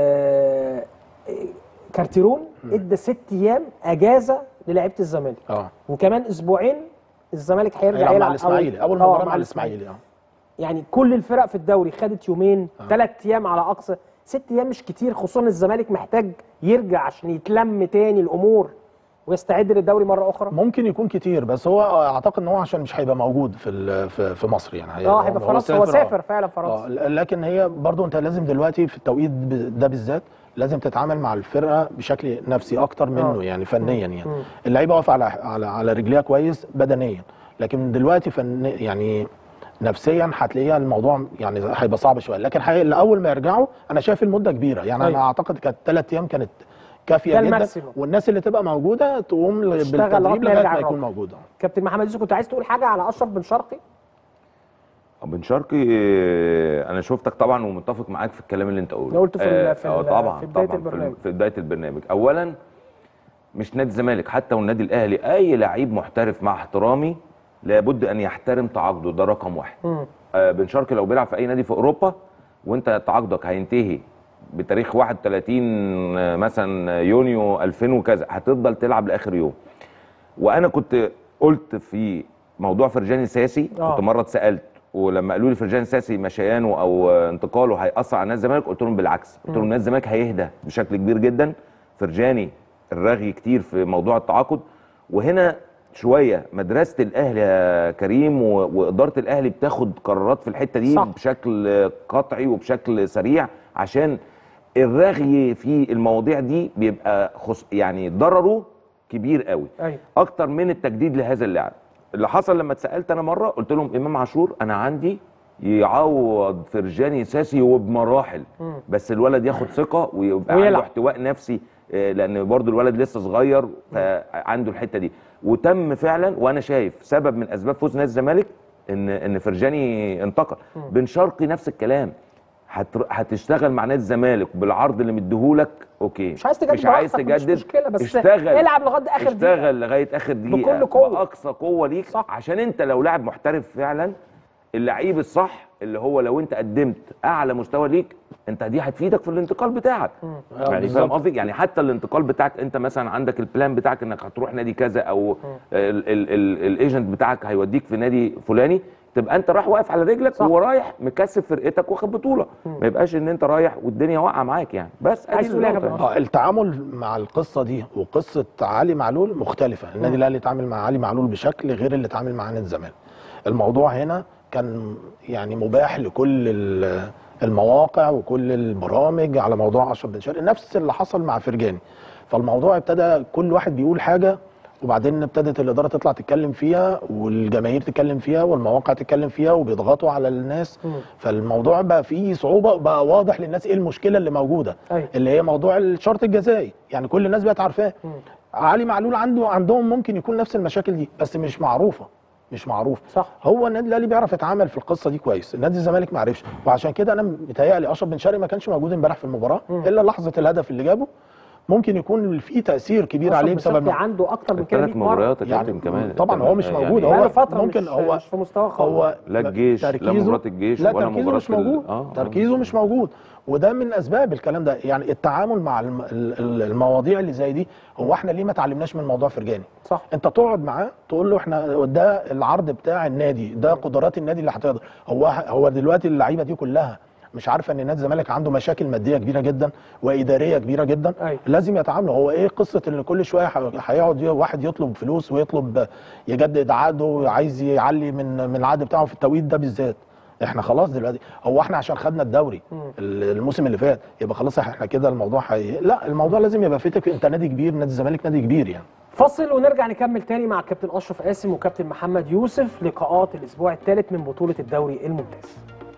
آه كارتيرون ادى ست ايام اجازه للاعيبه الزمالك اه وكمان اسبوعين الزمالك هيرجع هيلعب يلعب مع أو- الاسماعيلي اول آه، مباراه مع الاسماعيلي اه يعني كل الفرق في الدوري خدت يومين ثلاث ايام على اقصى ست ايام مش كتير خصوصا الزمالك محتاج يرجع عشان يتلم تاني الامور ويستعد للدوري مره اخرى ممكن يكون كتير بس هو اعتقد ان هو عشان مش هيبقى موجود في ال- في, في مصر يعني هي- اه هيبقى فرنسا هو سافر فعلا اه فرنسا لكن هي برضو انت لازم دلوقتي في التوقيت ب- ده بالذات لازم تتعامل مع الفرقه بشكل نفسي اكتر منه آه. يعني فنيا يعني مم. اللعيبه واقفه على على على رجليها كويس بدنيا لكن دلوقتي فن يعني نفسيا هتلاقيها الموضوع يعني هيبقى صعب شويه لكن حقيقة اول ما يرجعوا انا شايف المده كبيره يعني أيوة. انا اعتقد كانت ثلاث ايام كانت كافيه ده جدا الماكسيموم. والناس اللي تبقى موجوده تقوم ل- تشتغل لغاية بالتدريب ما لغايه يرجع ما يكون الراجل. موجود آه. كابتن محمد يوسف كنت عايز تقول حاجه على اشرف بن شرقي بن شرقي آه، انا شفتك طبعا ومتفق معاك في الكلام اللي انت قلته أنا قلته في ال- في آه، ال- طبعا في بداية طبعا البرنامج. في بدايه البرنامج اولا مش نادي الزمالك حتى والنادي الاهلي اي لعيب محترف مع احترامي لابد ان يحترم تعاقده ده رقم واحد مم. آه، بن شرقي لو بيلعب في اي نادي في اوروبا وانت تعاقدك هينتهي بتاريخ 31 آه، مثلا يونيو 2000 وكذا هتفضل تلعب لاخر يوم وانا كنت قلت في موضوع فرجاني ساسي آه. كنت مره اتسالت ولما قالوا لي فرجاني ساسي مشيانه او انتقاله هياثر على نادي الزمالك قلت لهم بالعكس قلت لهم نادي الزمالك هيهدى بشكل كبير جدا فرجاني الرغي كتير في موضوع التعاقد وهنا شويه مدرسه الاهلي يا كريم و- واداره الاهلي بتاخد قرارات في الحته دي صح. بشكل قطعي وبشكل سريع عشان الرغي في المواضيع دي بيبقى خص يعني ضرره كبير قوي ايوه اكتر من التجديد لهذا اللاعب اللي حصل لما اتسالت انا مره قلت لهم امام عاشور انا عندي يعوض فرجاني ساسي وبمراحل بس الولد ياخد ثقه ويبقى ويلعب. عنده احتواء نفسي آه، لان برضو الولد لسه صغير فعنده الحته دي وتم فعلا وانا شايف سبب من اسباب فوز نادي الزمالك ان ان فرجاني انتقل بن شرقي نفس الكلام هتر- هتشتغل مع نادي الزمالك بالعرض اللي مديهولك اوكي مش عايز تجدد مش عايز براحتك، مش تجدد مشكلة، بس اشتغل العب لغاية آخر دقيقة. اشتغل لغايه اخر دقيقه بكل قوة. باقصى قوه ليك صح. عشان انت لو لاعب محترف فعلا اللعيب الصح اللي هو لو انت قدمت اعلى مستوى ليك انت دي هتفيدك في الانتقال بتاعك يعني بالظبط. فاهم قصدي يعني حتى الانتقال بتاعك انت مثلا عندك البلان بتاعك انك هتروح نادي كذا او الايجنت بتاعك هيوديك في نادي فلاني تبقى انت رايح واقف على رجلك صح. ورايح مكسب فرقتك واخد بطوله ما يبقاش ان انت رايح والدنيا واقعه معاك يعني بس ادي عايز تقول ايه يا النقطة. كابتن اه التعامل مع القصه دي وقصه علي معلول مختلفه النادي الاهلي اتعامل مع علي معلول بشكل غير اللي اتعامل مع نادي الزمالك الموضوع هنا كان يعني مباح لكل ال- المواقع وكل البرامج على موضوع اشرف بن شرقي نفس اللي حصل مع فرجاني فالموضوع ابتدى كل واحد بيقول حاجه وبعدين ابتدت الاداره تطلع تتكلم فيها والجماهير تتكلم فيها والمواقع تتكلم فيها وبيضغطوا على الناس فالموضوع بقى فيه صعوبه بقى واضح للناس ايه المشكله اللي موجوده أيوة. اللي هي موضوع الشرط الجزائي يعني كل الناس بقت عارفاه علي معلول عنده عندهم ممكن يكون نفس المشاكل دي بس مش معروفه مش معروف صح. هو النادي الاهلي بيعرف يتعامل في القصه دي كويس النادي الزمالك ما عرفش وعشان كده انا متهيألي اشرف بن شرقي ما كانش موجود امبارح في المباراه الا لحظه الهدف اللي جابه ممكن يكون في تاثير كبير عليه بسبب بسبب عنده اكتر من كده الثلاث 100 مره مباريات يا يعني كابتن كمان طبعا هو مش يعني موجود بقاله هو فترة ممكن مش- هو مش في مستواه خالص. هو لا الجيش، لا تركيزه- مباراة الجيش لا ولا تركيزه مباراة مش ال- موجود آه، آه. تركيزه مش موجود وده من اسباب الكلام ده يعني التعامل مع الم- ال- ال- المواضيع اللي زي دي هو احنا ليه ما اتعلمناش من موضوع فرجاني صح انت تقعد معاه تقول له احنا ده العرض بتاع النادي ده قدرات النادي اللي هتقدر هو هو دلوقتي اللعيبه دي كلها مش عارفه ان نادي الزمالك عنده مشاكل ماديه كبيره جدا واداريه كبيره جدا أيوة. لازم يتعاملوا هو ايه قصه ان كل شويه ح- هيقعد ي- واحد يطلب فلوس ويطلب يجدد عقده عايز يعلي من من العقد بتاعه في التوقيت ده بالذات احنا خلاص دلوقتي هو احنا عشان خدنا الدوري ال- الموسم اللي فات يبقى خلاص احنا كده الموضوع حي... لا الموضوع لازم يبقى فيتك انت نادي كبير نادي الزمالك نادي كبير يعني فاصل ونرجع نكمل تاني مع كابتن اشرف قاسم وكابتن محمد يوسف لقاءات الاسبوع الثالث من بطوله الدوري الممتاز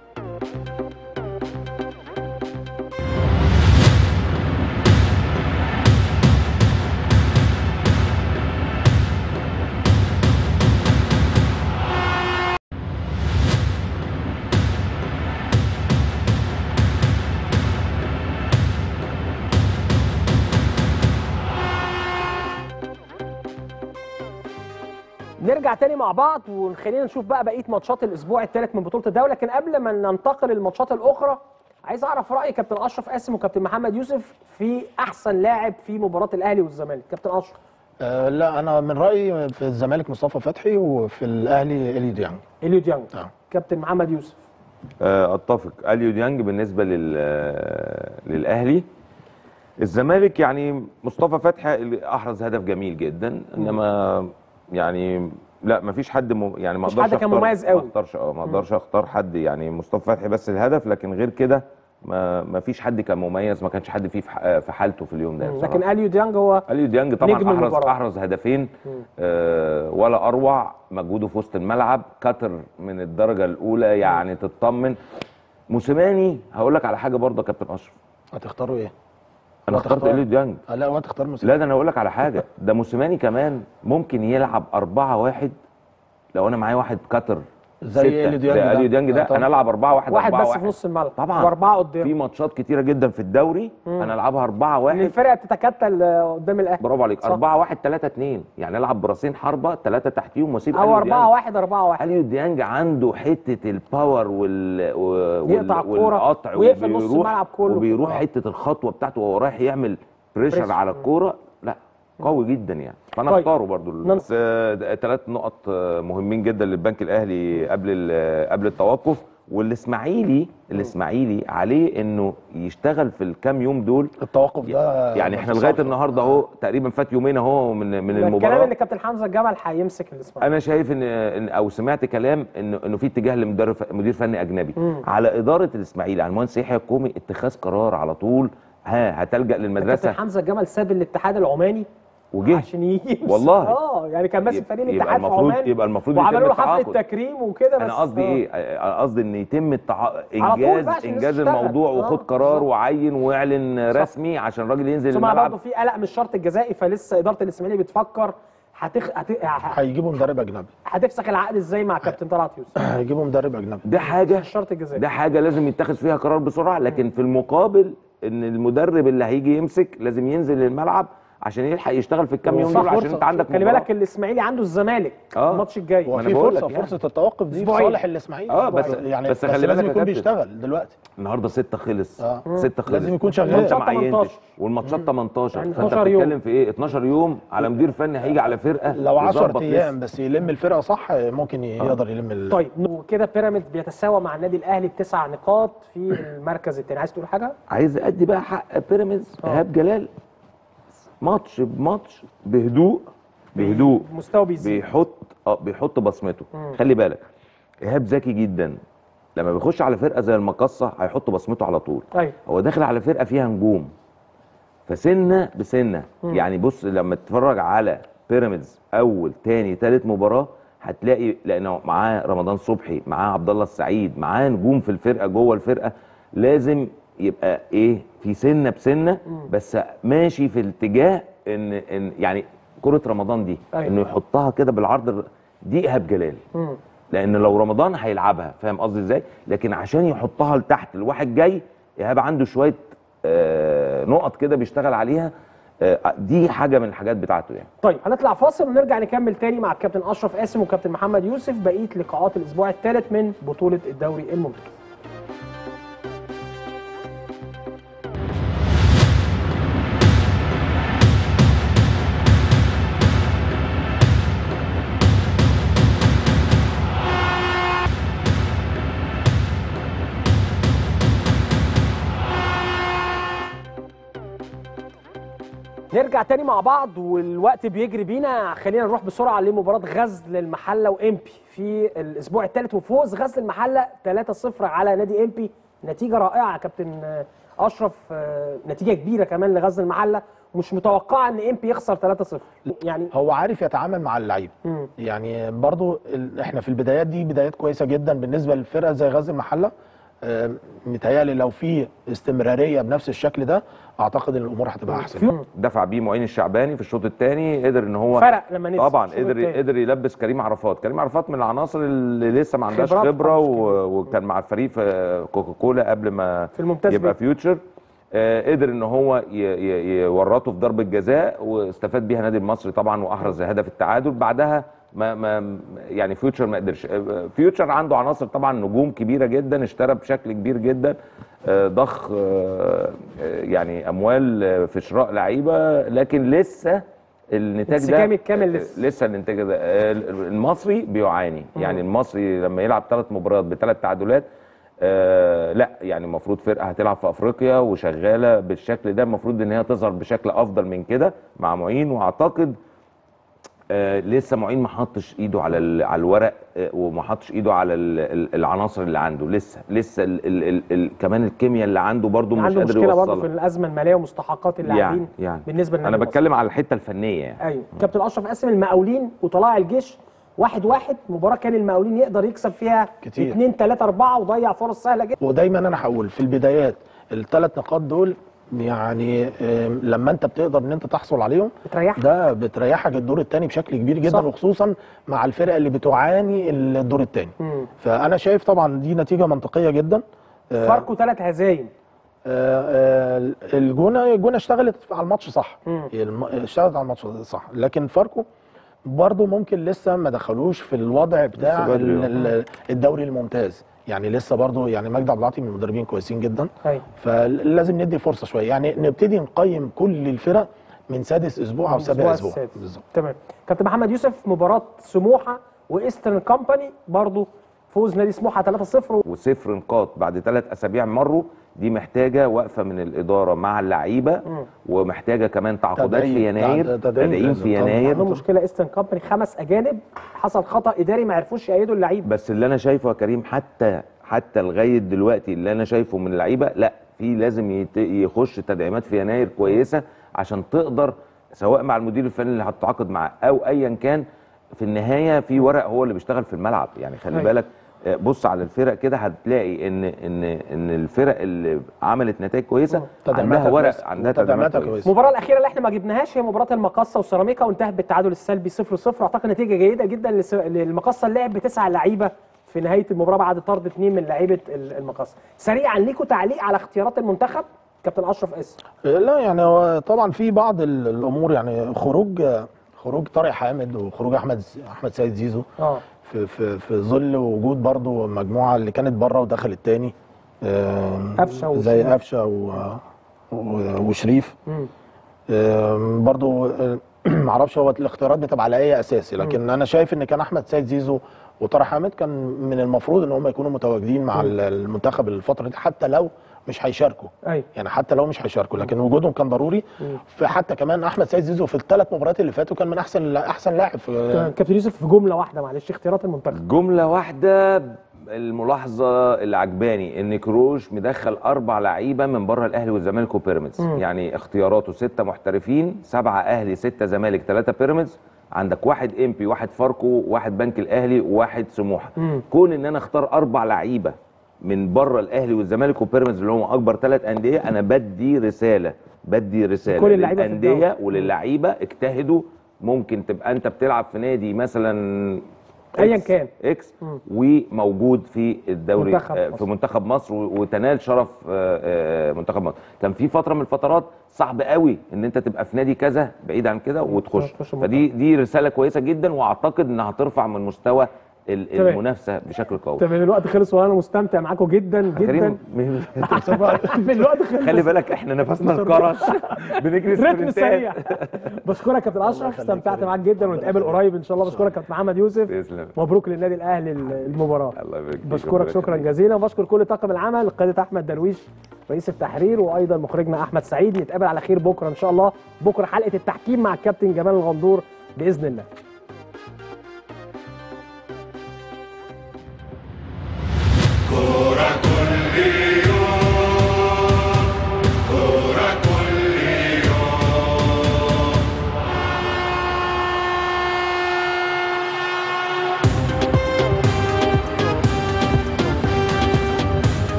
نرجع تاني مع بعض وخلينا نشوف بقى بقيه ماتشات الاسبوع الثالث من بطوله الدوري لكن قبل ما ننتقل للماتشات الاخرى عايز اعرف راي كابتن اشرف قاسم وكابتن محمد يوسف في احسن لاعب في مباراه الاهلي والزمالك كابتن اشرف أه لا انا من رايي في الزمالك مصطفى فتحي وفي الاهلي اليو ديانج اليو ديانج آه. كابتن محمد يوسف آه، اتفق اليو ديانج بالنسبه لل آه، للاهلي الزمالك يعني مصطفى فتحي اللي احرز هدف جميل جدا انما يعني لا ما فيش حد م... يعني ما مش اقدرش حد كان أختار- مميز قوي. ما اقدرش اه ما اقدرش اختار حد يعني مصطفى فتحي بس الهدف لكن غير كده ما ما فيش حد كان مميز ما كانش حد فيه في ح- في حالته في اليوم ده بصراحة. لكن اليو ديانج هو اليو ديانج طبعا نجم احرز المباراة. احرز هدفين آه ولا اروع مجهوده في وسط الملعب كتر من الدرجه الاولى يعني تطمن موسيماني هقول لك على حاجه برضه يا كابتن اشرف هتختاروا ايه؟ انا هتختار- اخترت اليو ديانج آه لا هو هتختار مسلم لا ده انا اقول لك على حاجه ده موسيماني كمان ممكن يلعب 4 1 لو انا معايا واحد كتر زي ستة. إليو ديانج زي ده. اليو ديانج آه ده طبعا. انا العب 4 1 واحد 4 بس 1 في نص الملعب طبعا واربعه قدام في ماتشات كتيره جدا في الدوري انا العبها 4 ان 1 الفرقه بتتكتل آه، قدام الاهلي برافو عليك صح. 4 1 3 2 يعني العب براسين حربه ثلاثه تحتيهم واسيب او أليو 4 ديانج. 1 4 1 اليو ديانج عنده حته الباور وال و- يقطع وال- الكورة والقطع ويقفل نص وبيروح- الملعب كله. وبيروح آه. حته الخطوه بتاعته وهو رايح يعمل بريشر بريشر. على الكوره لا قوي جدا يعني فانا طيب. اختاره برضو ننص- بس ثلاث نقط آه، مهمين جدا للبنك الاهلي قبل ال- قبل التوقف والاسماعيلي الاسماعيلي عليه انه يشتغل في الكام يوم دول التوقف ده يعني احنا في لغايه صالحه. النهارده اهو تقريبا فات يومين اهو من من الكلام المباراه ان كابتن حمزه جمل هيمسك الاسماعيلي انا شايف ان ان او سمعت كلام انه انه في اتجاه لمدرب مدير فني اجنبي مم. على اداره الاسماعيلي على المهندس يحيى الكومي اتخاذ قرار على طول ها هتلجا كابتن للمدرسه حمزه جمل ساب الاتحاد العماني وجه عشان يجي والله. اه يعني كان ماسك فريق يبقى الاتحاد في المفروض عمان يبقى المفروض وعملوا يتم له حفله التعاقد تكريم وكده بس انا قصدي آه. ايه أنا قصدي ان يتم التع... طول انجاز بقى عشان الناس انجاز تشتغل. الموضوع آه، وخد قرار بالظبط. وعين واعلن صح. رسمي عشان الراجل ينزل ثم الملعب برضه في قلق من الشرط الجزائي فلسه اداره الاسماعيلي بتفكر هتخ... هت... ه- هيجيبوا مدرب اجنبي هتفسخ العقد ازاي مع كابتن طلعت يوسف هيجيبوا مدرب اجنبي ده حاجه الشرط الجزائي ده حاجه لازم يتخذ فيها قرار بسرعه لكن في المقابل ان المدرب اللي هيجي يمسك لازم ينزل الملعب عشان يلحق يشتغل في الكام يوم صح، دول عشان فرصة. انت عندك خلي مباراة. بالك الاسماعيلي عنده الزمالك آه. الماتش الجاي ما أنا وفي بقول فرصه لك يعني. فرصه التوقف دي في أسبوعين. صالح الاسماعيلي آه، بس- يعني بس خلي بالك لازم يا يكون كابتن. بيشتغل دلوقتي النهارده ستة خلص آه. ستة خلص لازم يكون شغال. وانت ما الماتشات عينتش 18. والماتشات 18 يعني فانت 12 يوم. بتتكلم في ايه 12 يوم على مدير فني هيجي على فرقه لو 10 يظبط ايام لسه. بس يلم الفرقه صح ممكن يقدر يلم ال... طيب وكده بيراميدز بيتساوى مع النادي الاهلي بتسع نقاط في المركز الثاني عايز تقول حاجه؟ عايز ادي بقى حق بيراميدز آه. ايهاب جلال ماتش بماتش بهدوء بهدوء مستوى بيزيد بيحط اه بيحط بصمته مم. خلي بالك ايهاب ذكي جدا لما بيخش على فرقه زي المقصه هيحط بصمته على طول ايوه هو داخل على فرقه فيها نجوم فسنه بسنه مم. يعني بص لما تتفرج على بيراميدز اول تاني تالت مباراه هتلاقي لانه معاه رمضان صبحي معاه عبد الله السعيد معاه نجوم في الفرقه جوه الفرقه لازم يبقى ايه في سنه بسنه بس ماشي في الاتجاه ان ان يعني كره رمضان دي أيوة. انه يحطها كده بالعرض الر- دي ايهاب جلال مم. لان لو رمضان هيلعبها فاهم قصدي ازاي لكن عشان يحطها لتحت الواحد جاي ايهاب عنده شويه آه نقط كده بيشتغل عليها آه دي حاجه من الحاجات بتاعته يعني طيب هنطلع فاصل ونرجع نكمل تاني مع الكابتن اشرف قاسم وكابتن محمد يوسف بقيه لقاءات الاسبوع الثالث من بطوله الدوري الممتاز نرجع تاني مع بعض والوقت بيجري بينا خلينا نروح بسرعه لمباراه غزل المحله وامبي في الاسبوع الثالث وفوز غزل المحله 3-0 على نادي امبي نتيجه رائعه يا كابتن آه، اشرف آه، نتيجه كبيره كمان لغزل المحله مش متوقعه ان امبي يخسر 3-0 يعني هو عارف يتعامل مع اللعيبه مم. يعني برضو ال- احنا في البدايات دي بدايات كويسه جدا بالنسبه للفرقه زي غزل المحله آه، متهيألي لو في استمراريه بنفس الشكل ده اعتقد ان الامور هتبقى احسن في- دفع بيه معين الشعباني في الشوط الثاني قدر ان هو فرق لما نزل طبعا الشوط قدر التاني. قدر يلبس كريم عرفات كريم عرفات من العناصر اللي لسه ما عندهاش خبرات خبره طبعاً. و... وكان مع الفريق في كوكاكولا قبل ما في الممتاز يبقى بيه. فيوتشر آه قدر ان هو ي... ي... يورطه في ضربه جزاء واستفاد بيها النادي المصري طبعا واحرز هدف التعادل بعدها ما ما يعني فيوتشر ما قدرش آه، فيوتشر عنده عناصر طبعا نجوم كبيره جدا اشترى بشكل كبير جدا آه، ضخ آه، آه، يعني اموال آه، في شراء لعيبه لكن لسه النتاج ده انسجام الكامل آه، لسه. لسه الانتاج ده آه، المصري بيعاني يعني المصري لما يلعب ثلاث مباريات بثلاث تعادلات آه لا يعني المفروض فرقه هتلعب في افريقيا وشغاله بالشكل ده المفروض ان هي تظهر بشكل افضل من كده مع معين واعتقد آه لسه معين ما حطش ايده على ال- على الورق آه وما حطش ايده على ال- ال- العناصر اللي عنده لسه لسه ال ال ال ال كمان الكيمياء اللي عنده برده مش عنده قادر مشكله برضه في يوصلها الازمه الماليه ومستحقات اللاعبين يعني يعني بالنسبه للنادي انا المصري. بتكلم على الحته الفنيه يعني ايوه كابتن اشرف قاسم المقاولين وطلائع الجيش واحد واحد مباراه كان المقاولين يقدر يكسب فيها كتير. 2 3 4 وضيع فرص سهله جدا ودايما انا هقول في البدايات الثلاث نقاط دول يعني آم، لما انت بتقدر ان انت تحصل عليهم بتريحك ده بتريحك الدور الثاني بشكل كبير جدا صح. وخصوصا مع الفرق اللي بتعاني الدور الثاني مم. فانا شايف طبعا دي نتيجه منطقيه جدا آه، فاركو ثلاث هزايم آه، آه، الجونه الجونه اشتغلت على الماتش صح مم. الم- اشتغلت على الماتش صح لكن فاركو برضه ممكن لسه ما دخلوش في الوضع بتاع لسه بدري، ال- ال- الدوري الممتاز يعني لسه برضه يعني مجدي عبد العاطي من المدربين كويسين جدا ايوه فلازم ندي فرصه شويه يعني نبتدي نقيم كل الفرق من سادس اسبوع او سابع الأسبوع اسبوع السادس. بالظبط تمام كابتن محمد يوسف مباراه سموحه وايسترن كومباني برضو فوز نادي سموحه 3-0 وصفر نقاط بعد ثلاث اسابيع مروا دي محتاجه وقفه من الاداره مع اللعيبه ومحتاجه كمان تعاقدات في تدعيم. يناير تع- تدعيم تدعيم لازم في طبعاً. يناير عندهم مشكله ايسترن كومباني خمس اجانب حصل خطا اداري ما عرفوش يأيدوا اللعيبه بس اللي انا شايفه يا كريم حتى حتى لغايه دلوقتي اللي انا شايفه من اللعيبه لا في لازم يت- يخش تدعيمات في يناير كويسه عشان تقدر سواء مع المدير الفني اللي هتتعاقد معاه او ايا كان في النهايه في ورق هو اللي بيشتغل في الملعب يعني خلي أيوة. بالك آه، بص على الفرق كده هتلاقي ان ان ان الفرق اللي عملت نتائج كويسه عندها تدعيماتها ورق كويسة. عندها تدعيمات وتدعيماتها كويسه كويسة. المباراه الاخيره اللي احنا ما جبناهاش هي مباراه المقصه والسيراميكا وانتهت بالتعادل السلبي 0-0 اعتقد نتيجه جيده جدا لس- للمقصه اللعب بتسع لعيبه في نهايه المباراه بعد طرد اثنين من لعيبه ال- المقصه سريعا ليكوا تعليق على اختيارات المنتخب كابتن اشرف اس لا يعني هو طبعا في بعض ال- الامور يعني خروج خروج طارق حامد وخروج احمد احمد سيد زيزو اه في في في ظل وجود برضو مجموعه اللي كانت بره ودخلت تاني آم، قفشة زي وشريف. قفشه و- و- وشريف مم. آم، برضو آه، معرفش هو الاختيارات بتبقى على اي اساس لكن انا شايف ان كان احمد سيد زيزو وطارق حامد كان من المفروض ان هم يكونوا متواجدين مع ال- المنتخب الفتره دي حتى لو مش هيشاركوا ايوه يعني حتى لو مش هيشاركوا لكن وجودهم كان ضروري في حتى كمان احمد سيد زيزو في الثلاث مباريات اللي فاتوا كان من احسن احسن لاعب في كابتن يوسف في جمله واحده معلش اختيارات المنتخب جمله واحده الملاحظه اللي عجباني ان كروش مدخل اربع لعيبه من بره الاهلي والزمالك وبيراميدز يعني اختياراته سته محترفين سبعه اهلي سته زمالك ثلاثه بيراميدز عندك واحد امبي واحد فاركو واحد بنك الاهلي وواحد سموحه كون ان انا اختار اربع لعيبه من بره الاهلي والزمالك وبيراميدز اللي هم اكبر ثلاث انديه انا بدي رساله بدي رساله لكل اللعيبة في للانديه وللعيبه اجتهدوا ممكن تبقى انت بتلعب في نادي مثلا أيا إكس- كان. اكس وموجود في الدوري منتخب آه، مصر. في منتخب مصر و- وتنال شرف آه، آه، منتخب مصر كان في فتره من الفترات صعب قوي ان انت تبقى في نادي كذا بعيد عن كده وتخش تخش فدي دي رساله كويسه جدا واعتقد انها هترفع من مستوى ال- تمام. المنافسه بشكل قوي تمام الوقت خلص وانا مستمتع معاكم جدا جدا كريم م- الوقت خلص خلي بالك احنا نفسنا انكرش بنجري رتم سبرنتات. سريع بشكرك يا كابتن اشرف استمتعت معاك جدا ونتقابل قريب ان شاء الله بشكرك كابتن محمد يوسف تسلم. مبروك للنادي الاهلي المباراه الله يبارك فيك. بشكرك ربنا شكرا يخليك. جزيلا وبشكر كل طاقم العمل قياده احمد درويش رئيس التحرير وايضا مخرجنا احمد سعيد نتقابل على خير بكره ان شاء الله بكره حلقه التحكيم مع الكابتن جمال الغندور باذن الله